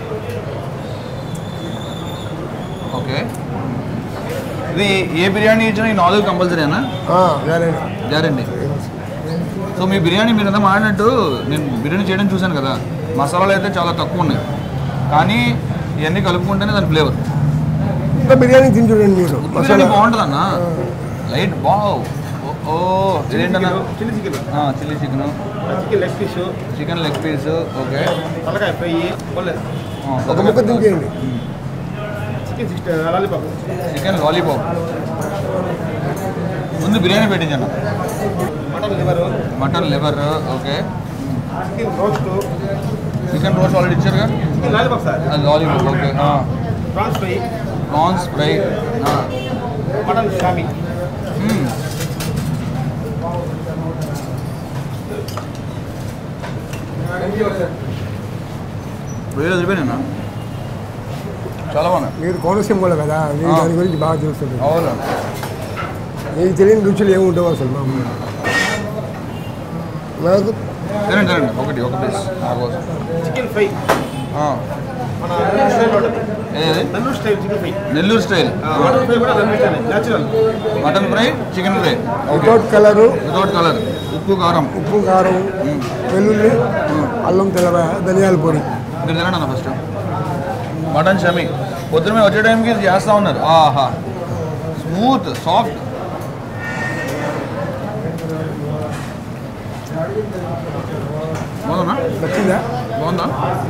okay ఇది ఏ బిర్యానీ ఇచ్చినా ఈ నాలుగు కంపల్సరీనా గ్యారెంటీ గ్యారంటీ సో మీ బిర్యానీ మీరు ఎంత మాడినట్టు నేను బిర్యానీ చేయడం చూశాను కదా మసాలాలు అయితే చాలా తక్కువ ఉన్నాయి కానీ ఇవన్నీ కలుపుకుంటేనే దాని ఫ్లేవర్ ఇంకా బిర్యానీ తిని చూడండి మీరు బిర్యానీ మసాలా బాగుంటుంది అన్న లైట్ బావ్ ఓ ఇదేంటన్నా chilli chicken chilli chicken chicken leg piece chicken leg piece okay తలకాయ ఫ్రై పొల్లెస్ ఒక ముక్క తించేయండి chicken sixty lollipop chicken lollipop ముందు బిర్యానీ పెట్టించన్న mutton liver mutton liver okay chicken roast chicken roast already ఇచ్చారుగా చికెన్ లాలీపాప్ సార్ అది lollipop okay prawns fry prawns fry mutton shami రొయ్యలు వదిలిపోయినా చాలా బాగున్నాయి మీరు కోనసీమ వాళ్ళు కదా మీకు దాని గురించి బాగా తెలుస్తుంది అవును మీకు తెలియని రుచులు ఏముండవు అసలు మామూలుగా నాకు తినండి తినండి ఒకటి ఒక పీస్ నా కోసం చికెన్ ఫ్రై ఆ. మన నెల్లూరు స్టైల్ ఉంటుంది ఏది Nellore style chicken fry Nellore style mutton fry కూడా Nellore style natural mutton fry chicken fry okay without colour without colour ఉప్పు కారం ఉప్పు కారం వెల్లుల్లి అల్లం తెల్లవ ధనియాల పొడి మీరు తినండి అన్న ఫస్ట్ మటన్ షమి పొద్దున మేము వచ్చే టైంకి ఇది చేస్తూ ఉన్నారు ఆహా స్మూత్ సాఫ్ట్ బాగుందా నచ్చిందా బాగుందా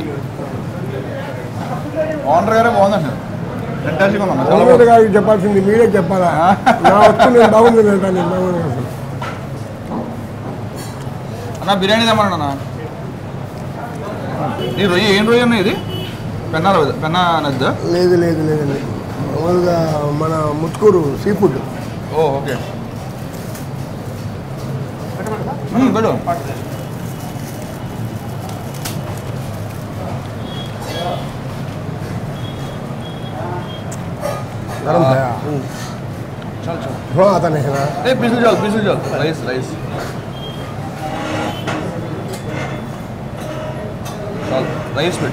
ఓనర్ గారే బాగుందండి ఫెంటాస్టిక్ ఉందన్న చాలా ఓనర్ బాగుంది గారికి చెప్పాల్సింది మీరే చెప్పాలా నా వస్తు నేను బాగుంది లేదా నేను బాగుంది అసలు అన్న బిర్యానీ తెమ్మనండి అన్న ఈ రొయ్య ఏం రొయ్య అన్న ఇది పెన్నా రొయ్య పెన్నా నద్ద లేదు లేదు లేదండి మామూలుగా మన ముత్కూరు సీ ఫుడ్ ఓ ఓకే మ్మ్, పెట్టు గరం ఆ. భయా చాలు చాలు हाँ आता नहीं है ना ఏ పీసులు చాలు పీసులు చాలు రైస్ రైస్ చాలు రైస్ పెట్టు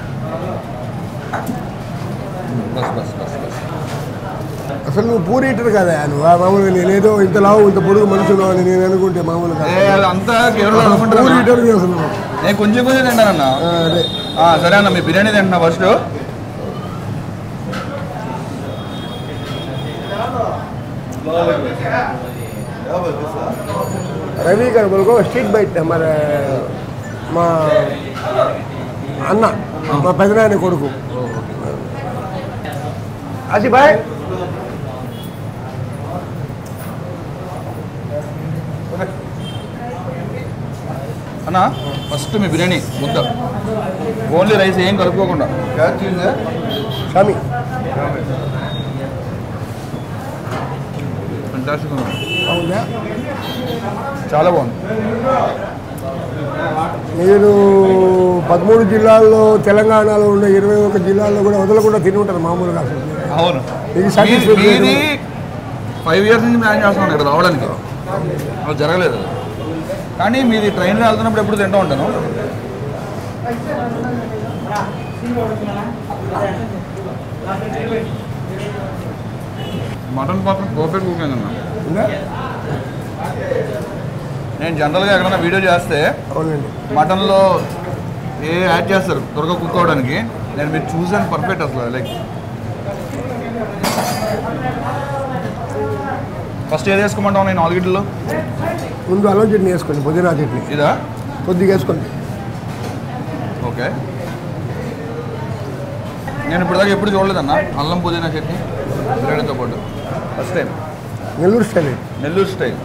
బస్ బస్ బస్ బస్ అసలు నువ్వు పూరి ఇటర్ కదా నువ్వు ఆ మామూలుగా నేనేదో ఇంత లావు ఇంత పొడుగు మనుషులు అని నేను అనుకుంటే మామూలుగా ఏ అంతా కేవలం పూరి అనుకుంటున్నా ఇటర్ అసలు నువ్వు. నేను కొంచెం కొంచెం తింటానన్నా ఆ, అదే ఆ, సరే అన్న మీ బిర్యానీ తింటున్నా ఫస్ట్ రవి గారు బోల్కో స్ట్రీట్ బైట్ మన మా అన్న మా పెదనాయన కొడుకు అది బాయ్ అన్న ఫస్ట్ మీ బిర్యానీ ముద్ద ఓన్లీ రైస్ ఏం కలుపుకోకుండా స్వామి ఫంటాస్టిక్ ఉంది అవునా చాలా బాగుంది మీరు పదమూడు జిల్లాల్లో తెలంగాణలో ఉన్న ఇరవై ఒక జిల్లాల్లో కూడా వదలకుండా తిని ఉంటారు మామూలుగా అసలు అవును ఇది satisfaction మీ- మీది ఫైవ్ ఇయర్స్ నుంచి ప్లాన్ చేస్తున్నాను ఇక్కడ రావడానికి అది జరగలేదు అది. కానీ మీది ట్రైన్లో వెళ్తున్నప్పుడు ఎప్పుడు తింటూ ఉంటాను మటన్ పాపం పర్ఫెక్ట్ కుక్ అయిందన్న ఉందా? నేను జనరల్గా ఎక్కడైనా వీడియో చేస్తే అవునండి మటన్లో ఏ యాడ్ చేస్తారు త్వరగా కుక్ అవ్వడానికి నేను మీరు చూసాను పర్ఫెక్ట్ అసలు లైక్ ఫస్ట్ ఏది వేసుకోమంటావు నేను నాలుగిట్లో ముందు అల్లం చట్నీ వేసుకోండి పుదీనా చట్నీ ఇదా కొద్దిగా వేసుకోండి ఓకే నేను ఇప్పటిదాకా ఎప్పుడు చూడలేదన్న అల్లం పుదీనా చట్నీ బిర్యానీతో పాటు ఫస్ట్ టైం నెల్లూరు స్టైల్ ఇది. నెల్లూరు స్టైల్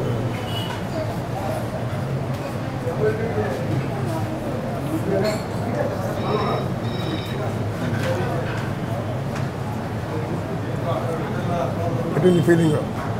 ఎటువంటి ఫీలింగ్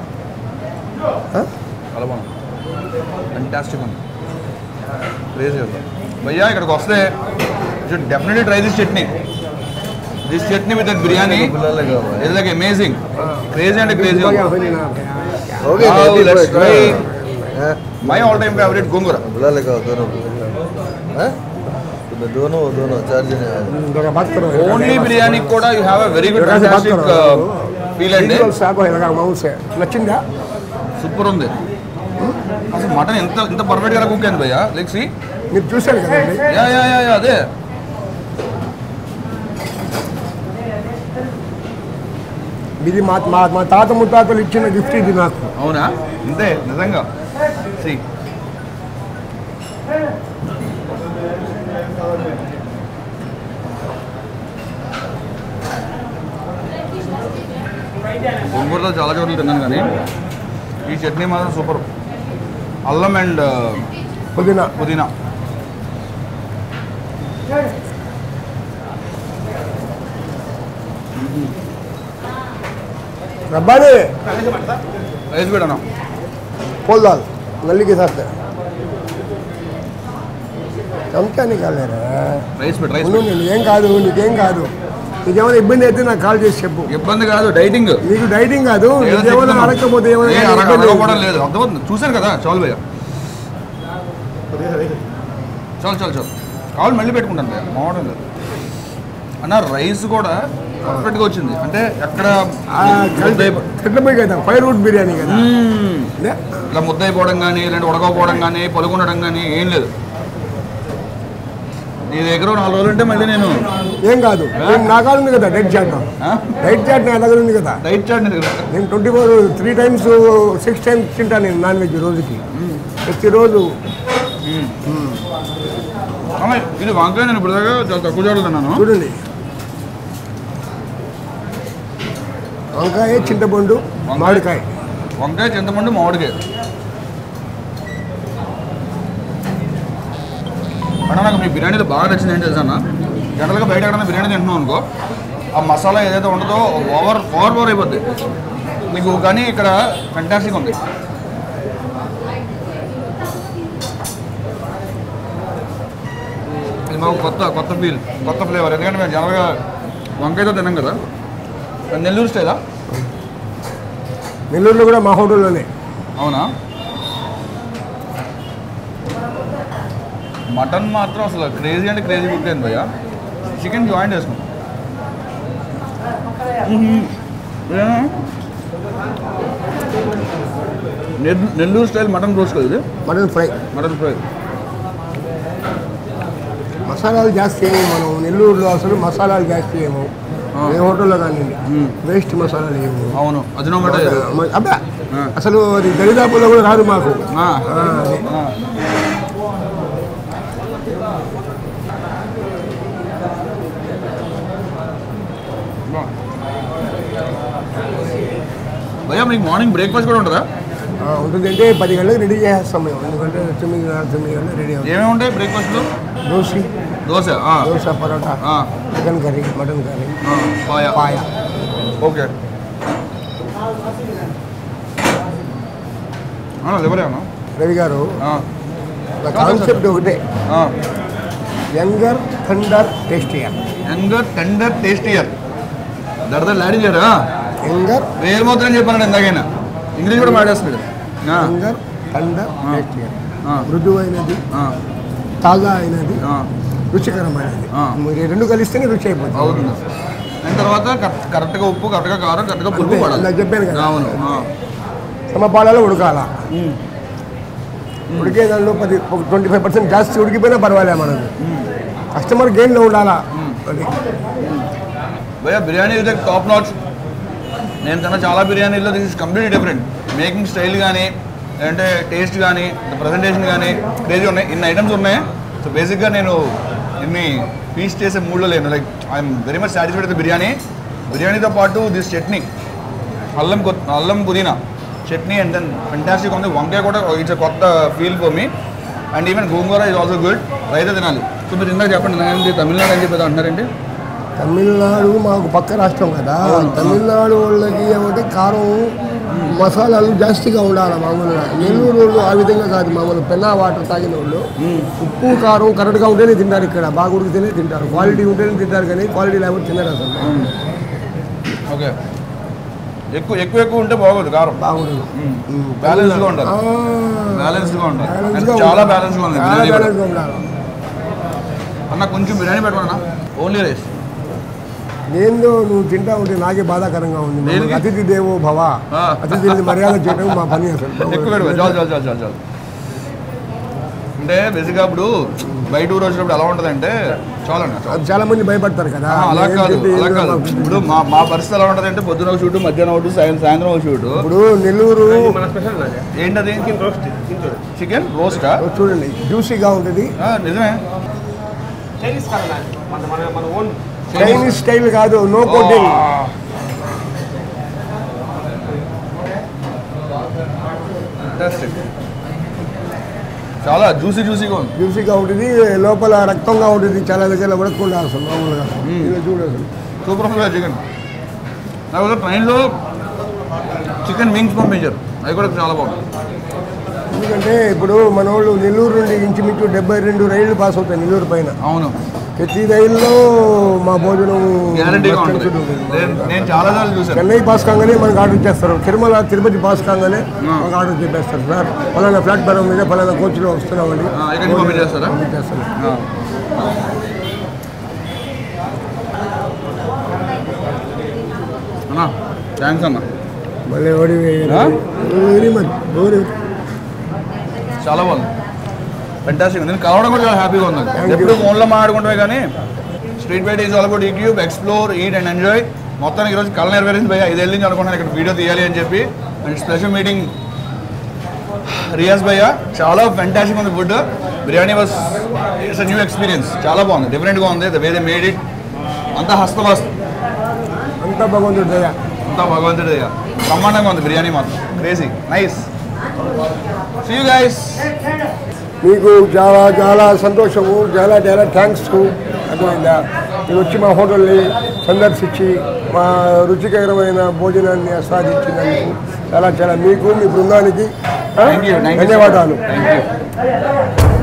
చాలా బాగుంది ఫంటాస్టిక్ ఉంది క్రేజీ ఉంది భయ్యా ఇక్కడికి వస్తే should definitely try this chutney this chutney with that biryani is like amazing crazy అంటే crazy okay let's try. My all time favourite gongura बुला लेगा दोनों को हैं? तुम्हें दोनों दोनों चार जने आए बात करो ఓన్లీ బిర్యానీ కూడా you have a very good जरा से बात ఫంటాస్టిక్ करो ఫీల్ అండి విజువల్ సాగు ఇలాగా మౌస్ నచ్చిందా సూపర్ ఉంది అసలు మటన్ ఎంత ఎంత పర్ఫెక్ట్ గా కుక్ అయింది భయ్యా లైక్ సి మీరు చూశారు కదండి యా యా యా యా అదే ఇది మా మా మా తాత ముత్తాతలు ఇచ్చిన గిఫ్ట్ ఇది నాకు అవునా అంతే నిజంగా సి గోంగూరతో చాలా చోట్ల తిన్నాను కానీ ఈ చట్నీ మాత్రం సూపర్ అల్లం అండ్ పుదీనా పుదీనా రబ్బాని రైస్ పెట్టాను खोल दाल नली के साथ చమకా నికాలేరా రైస్ పెట్టు రైస్ ఉండు నేను ఏం కాదు నీకేం కాదు నీకేమైనా ఇబ్బంది అయితే నాకు కాల్ చేసి చెప్పు ఇబ్బంది కాదు డైటింగ్ నీకు డైటింగ్ కాదు నీకేమైనా అడగకపోతే ఏమైనా ఇబ్బంది అడగకపోవడం లేదు అర్థమవుతుంది చూశాను కదా చాలు భయ్య చాలు చాలు చాలు కావాలి మళ్ళీ పెట్టుకుంటాను భయ్య మావడం లేదు అన్న రైస్ కూడా పర్ఫెక్ట్గా వచ్చింది అంటే ఎక్కడ ఆ, ముద్ద అయిపో- చెట్ల పోయి కదా ఫైర్ వుడ్ బిర్యానీ కదా మ్మ్. ఇదే? ఇలా ముద్ద అయిపోవడం కానీ లేదంటే ఉడకపోవడం కానీ పలుకుండడం కానీ ఏం లేదు నీ దగ్గర నాలుగు రోజులు ఉంటే మళ్ళీ నేను ఏం కాదు నేను నా కాదు ఉంది కదా డైట్ చాట్ డైట్ చాట్ నా దగ్గర ఉంది కదా డైట్ చాట్ నీ దగ్గర నేను twenty four three times six times తింటాను నేను నాన్ వెజ్ రోజుకి ప్రతిరోజు అమ్మ, ఇది వంకాయ నేను ఇప్పుడు దాకా చాలా తక్కువ చూడలేదన్నాను చూడండి వంకాయ చింతపండు మామిడికాయ వంకాయ చింతపండు మామిడికాయ అన్న నాకు మీ బిర్యానీలో బాగా నచ్చింది ఏంటి తెలుసా అన్న జనరల్గా బయట ఎక్కడైనా బిర్యానీ తింటున్నాం అనుకో ఆ మసాలా ఏదైతే ఉంటుందో ఓవర్ ఓవర్ ఓవర్ అయిపోద్ది మీకు కానీ ఇక్కడ ఫెంటాస్టిక్ ఉంది ఇది మాకు కొత్త కొత్త ఫీల్ కొత్త ఫ్లేవర్ ఎందుకంటే మేము జనరల్గా వంకాయతో తిన్నాం కదా అది నెల్లూరు స్టైలా నెల్లూరులో కూడా మా హోటల్లోనే అవునా మటన్ మాత్రం అసలు క్రేజీ అంటే క్రేజీ కుక్ అయింది భయ్య చికెన్ జాయిన్ చేసుకున్నాం మ్మ్. ఏ? నెల్- నెల్లూరు స్టైల్ మటన్ రోస్ట్ కదా ఇది మటన్ ఫ్రై మటన్ ఫ్రై మసాలాలు జాస్తి వేయము మనం నెల్లూరులో అసలు మసాలాలు జాస్తి వేయము ఆ. ఏ హోటల్లో కానీ మ్మ్. వేస్ట్ మసాలాలు వేయము అవును అజినోమోటో మ- అబ్బా ఆ. అసలు అది దరిదాపుల్లో కూడా రాదు మాకు ఆ. ఆ, అదే. ఆ. బా. భయ్యా మీకు మార్నింగ్ బ్రేక్ఫాస్ట్ కూడా ఉంటుందా ఆ, ఉంటుందంటే పది గంటలకు రెడీ చేసేస్తాం మేము ఎందుకంటే తొమ్మిదిన్నర తొమ్మిది గంటలకు రెడీ అవుతాం ఏమేమి ఉంటాయి బ్రేక్ఫాస్ట్లో దోశ దోశ ఆ, దోశ పరోటా ఆ, చికెన్ కర్రీ మటన్ కర్రీ ఆ, పాయ పాయ ఓకే లివర్ ఏమన్నా రవి గారు ఆ, నా కాన్సెప్ట్ ఒకటే ఆ. Younger thunder tastier younger tender tastier దడదలు ఆడించారా యంగర్ వేరు మాత్రం చెప్పాను ఇందాకైనా ఇంగ్లీష్ కూడా మాట్లాడుతున్నాడు ఆ, యంగర్ థండర్ ఆ. టేస్టియర్ ఆ, మృదువైనది ఆ, తాజా అయినది ఆ, రుచికరమైనది ఆ. మీరు ఈ రెండు కలిస్తేనే రుచి అయిపోతుంది అవుతుంది దాని తర్వాత కరెక్ట్- కరెక్ట్గా ఉప్పు కరెక్ట్గా కారం కరెక్ట్గా పులుపు అంతే, పడాలి ఇందాక చెప్పాను కదా. అవును ఆ. సమపాలలో ఉడకాల ఉడికే దానిలో పది ఒక ట్వంటీ ఫైవ్ పర్సెంట్ జాస్తి ఉడికిపోయినా పర్వాలే మనకు కస్టమర్ గెయిన్లో ఉండాలా అది భయ్యా biryani is like top notch నేను తిన్న చాలా బిర్యానీలో this is completely different making style కానీ లేదంటే టేస్ట్ కానీ ప్రజెంటేషన్ కానీ క్రేజీ ఉన్నాయి ఇన్ని ఐటమ్స్ ఉన్నాయి సో బేసిక్గా నేను ఇన్ని పీస్ చేసే మూడ్లో లేను like I'm very much satisfied with biryani బిర్యానీతో పాటు దిస్ చట్నీ అల్లం కొ అల్లం పుదీనా చట్నీ అండ్ దెన్ ఫెంటాస్టిక్ ఉంది వంకాయ కూడా ఇట్స్ కొత్త feel for me and even gongura is also good రైతే తినాలి సో మీరు ఇందాక చెప్పండి ఏంటి తమిళనాడు అని చెప్పి అంటున్నారండి తమిళనాడు మాకు పక్క రాష్ట్రం కదా తమిళనాడు వాళ్ళకి ఏమంటే కారం మసాలాలు జాస్తిగా ఉండాలి మామూలుగా నెల్లూరు వాళ్ళు ఆ విధంగా కాదు మామూలు పెన్నా వాటర్ తాగిన వాళ్ళు ఉప్పు కారం కరెక్ట్గా ఉంటేనే తింటారు ఇక్కడ బాగా ఉడికితేనే తింటారు క్వాలిటీ ఉంటేనే తింటారు కానీ క్వాలిటీ లేకపోతే తినరు అసలు ఓకే ఎక్కువ ఎక్కువ ఎక్కువ ఉంటే బాగోదు కారం బాగుండదు బ్యాలెన్స్గా ఉండాలి ఆ, బ్యాలెన్స్గా ఉండాలి balance And గా చాలా ఉండాలి. బ్యాలెన్స్గా ఉంది చాలా బిర్యానీ balance గా ఉండాలి అన్న కొంచెం బిర్యానీ పెట్టమన్నా ఓన్లీ రైస్ ఏందో నువ్వు తింటా ఉంటే నాకే బాధాకరంగా ఉంది దేనికి? మమ్మల్ని అతిథి దేవో భవ ఆ. అతిథిని మర్యాద చేయడం మా పని అసలు ఎక్కువ పెట్టుకో చాలు చాలు చాలు చాలు చాలు అంటే బేసిక్గా ఇప్పుడు బయట ఊరు వచ్చినప్పుడు ఎలా ఉంటుంది అంటే చాలండి చాలు అది చాలా మంది భయపడతారు కదా ఆ, అలా ఏం కాదు తింటే అలా ఏదో కాదు మాకు- ఇప్పుడు మా మా పరిస్థితి ఎలా ఉంటుంది అంటే పొద్దున ఒక షూటు మధ్యాహ్నం ఒకటి సాయం- సాయంత్రం ఒక షూటు ఇప్పుడు నెల్లూరు ఏంటది చికెన్ రోస్టా చూడండి జ్యూసీగా ఉంటుంది నిజమే చైనీస్ కాదు మన మన మన ఓన్ చైనీస్ స్టైల్ కాదు నో కోటింగ్ Fantastic. చాలా జ్యూసీ జ్యూసీగా ఉంది జ్యూసీగా ఉంటుంది లోపల రక్తంగా ఉంటుంది చాలా దగ్గర ఉడకకుండా అసలు మామూలుగా ఇలా చూడు అసలు సూపర్ ఉంది చికెన్ నాకు ట్రైన్లో చికెన్ వింగ్స్ పంపించారు అవి కూడా చాలా బాగుంది ఎందుకంటే ఇప్పుడు మన వాళ్ళు నెల్లూరు నుండి ఇంచుమించు డెబ్బై రెండు రైళ్లు పాస్ అవుతాయి నెల్లూరు పైన అవును ప్రతి రైల్లో మా భోజనం గ్యారంటీగా బస్ ఉంటుంది స్టాండ్ చుట్టూ ఉంటుంది. నేను- నేను చాలా సార్లు చూసాను చెన్నై పాస్ కాగానే మనకు ఆర్డర్ చేస్తారు తిరుమల తిరుపతి పాస్ కాగానే మనకు ఆర్డర్ చెప్పేస్తారు సార్ ఫలానా ప్లాట్ఫారం మీద ఫలానా కోచ్లో వస్తున్నామండి ఆ, ఇక్కడికి పంపించేస్తారా? పంపించేస్తారు అన్నా థ్యాంక్స్ అన్న మళ్ళీ ఓడి ఆ? వెరీ మచ్ వెరీ చాలా బాగుంది ఫెంటాస్టిక్ నేను కలవడం కూడా చాలా హ్యాపీగా ఉంది Thank you. ఎప్పుడు ఫోన్లో మాట్లాడుకుంటే కానీ street byte is all about YouTube explore eat and enjoy మొత్తానికి ఈరోజు కళ నెరవేరింది భయ్య ఇది వెళ్ళింది అనుకున్నాను ఇక్కడ వీడియో తీయాలి అని చెప్పి అండ్ స్పెషల్ మీటింగ్ రియాజ్ భయ్య చాలా ఫెంటాస్టిక్ ఉంది food biryani was it's new experience చాలా బాగుంది డిఫరెంట్గా ఉంది the way they made it అంతా హస్తవాస్తు అంతా భగవంతుడు దయ అంతా భగవంతుడి దయ బ్రహ్మాండంగా ఉంది బిర్యానీ మాత్రం crazy nice see you guys మీకు చాలా చాలా సంతోషము చాలా చాలా థ్యాంక్స్ అర్థమైందా మీరు వచ్చి మా హోటల్ని సందర్శించి మా రుచికరమైన భోజనాన్ని ఆస్వాదించినందుకు చాలా చాలా మీకు మీ బృందానికి ఆ, థ్యాంక్ యూ థ్యాంక్ యూ ధన్యవాదాలు థ్యాంక్ యూ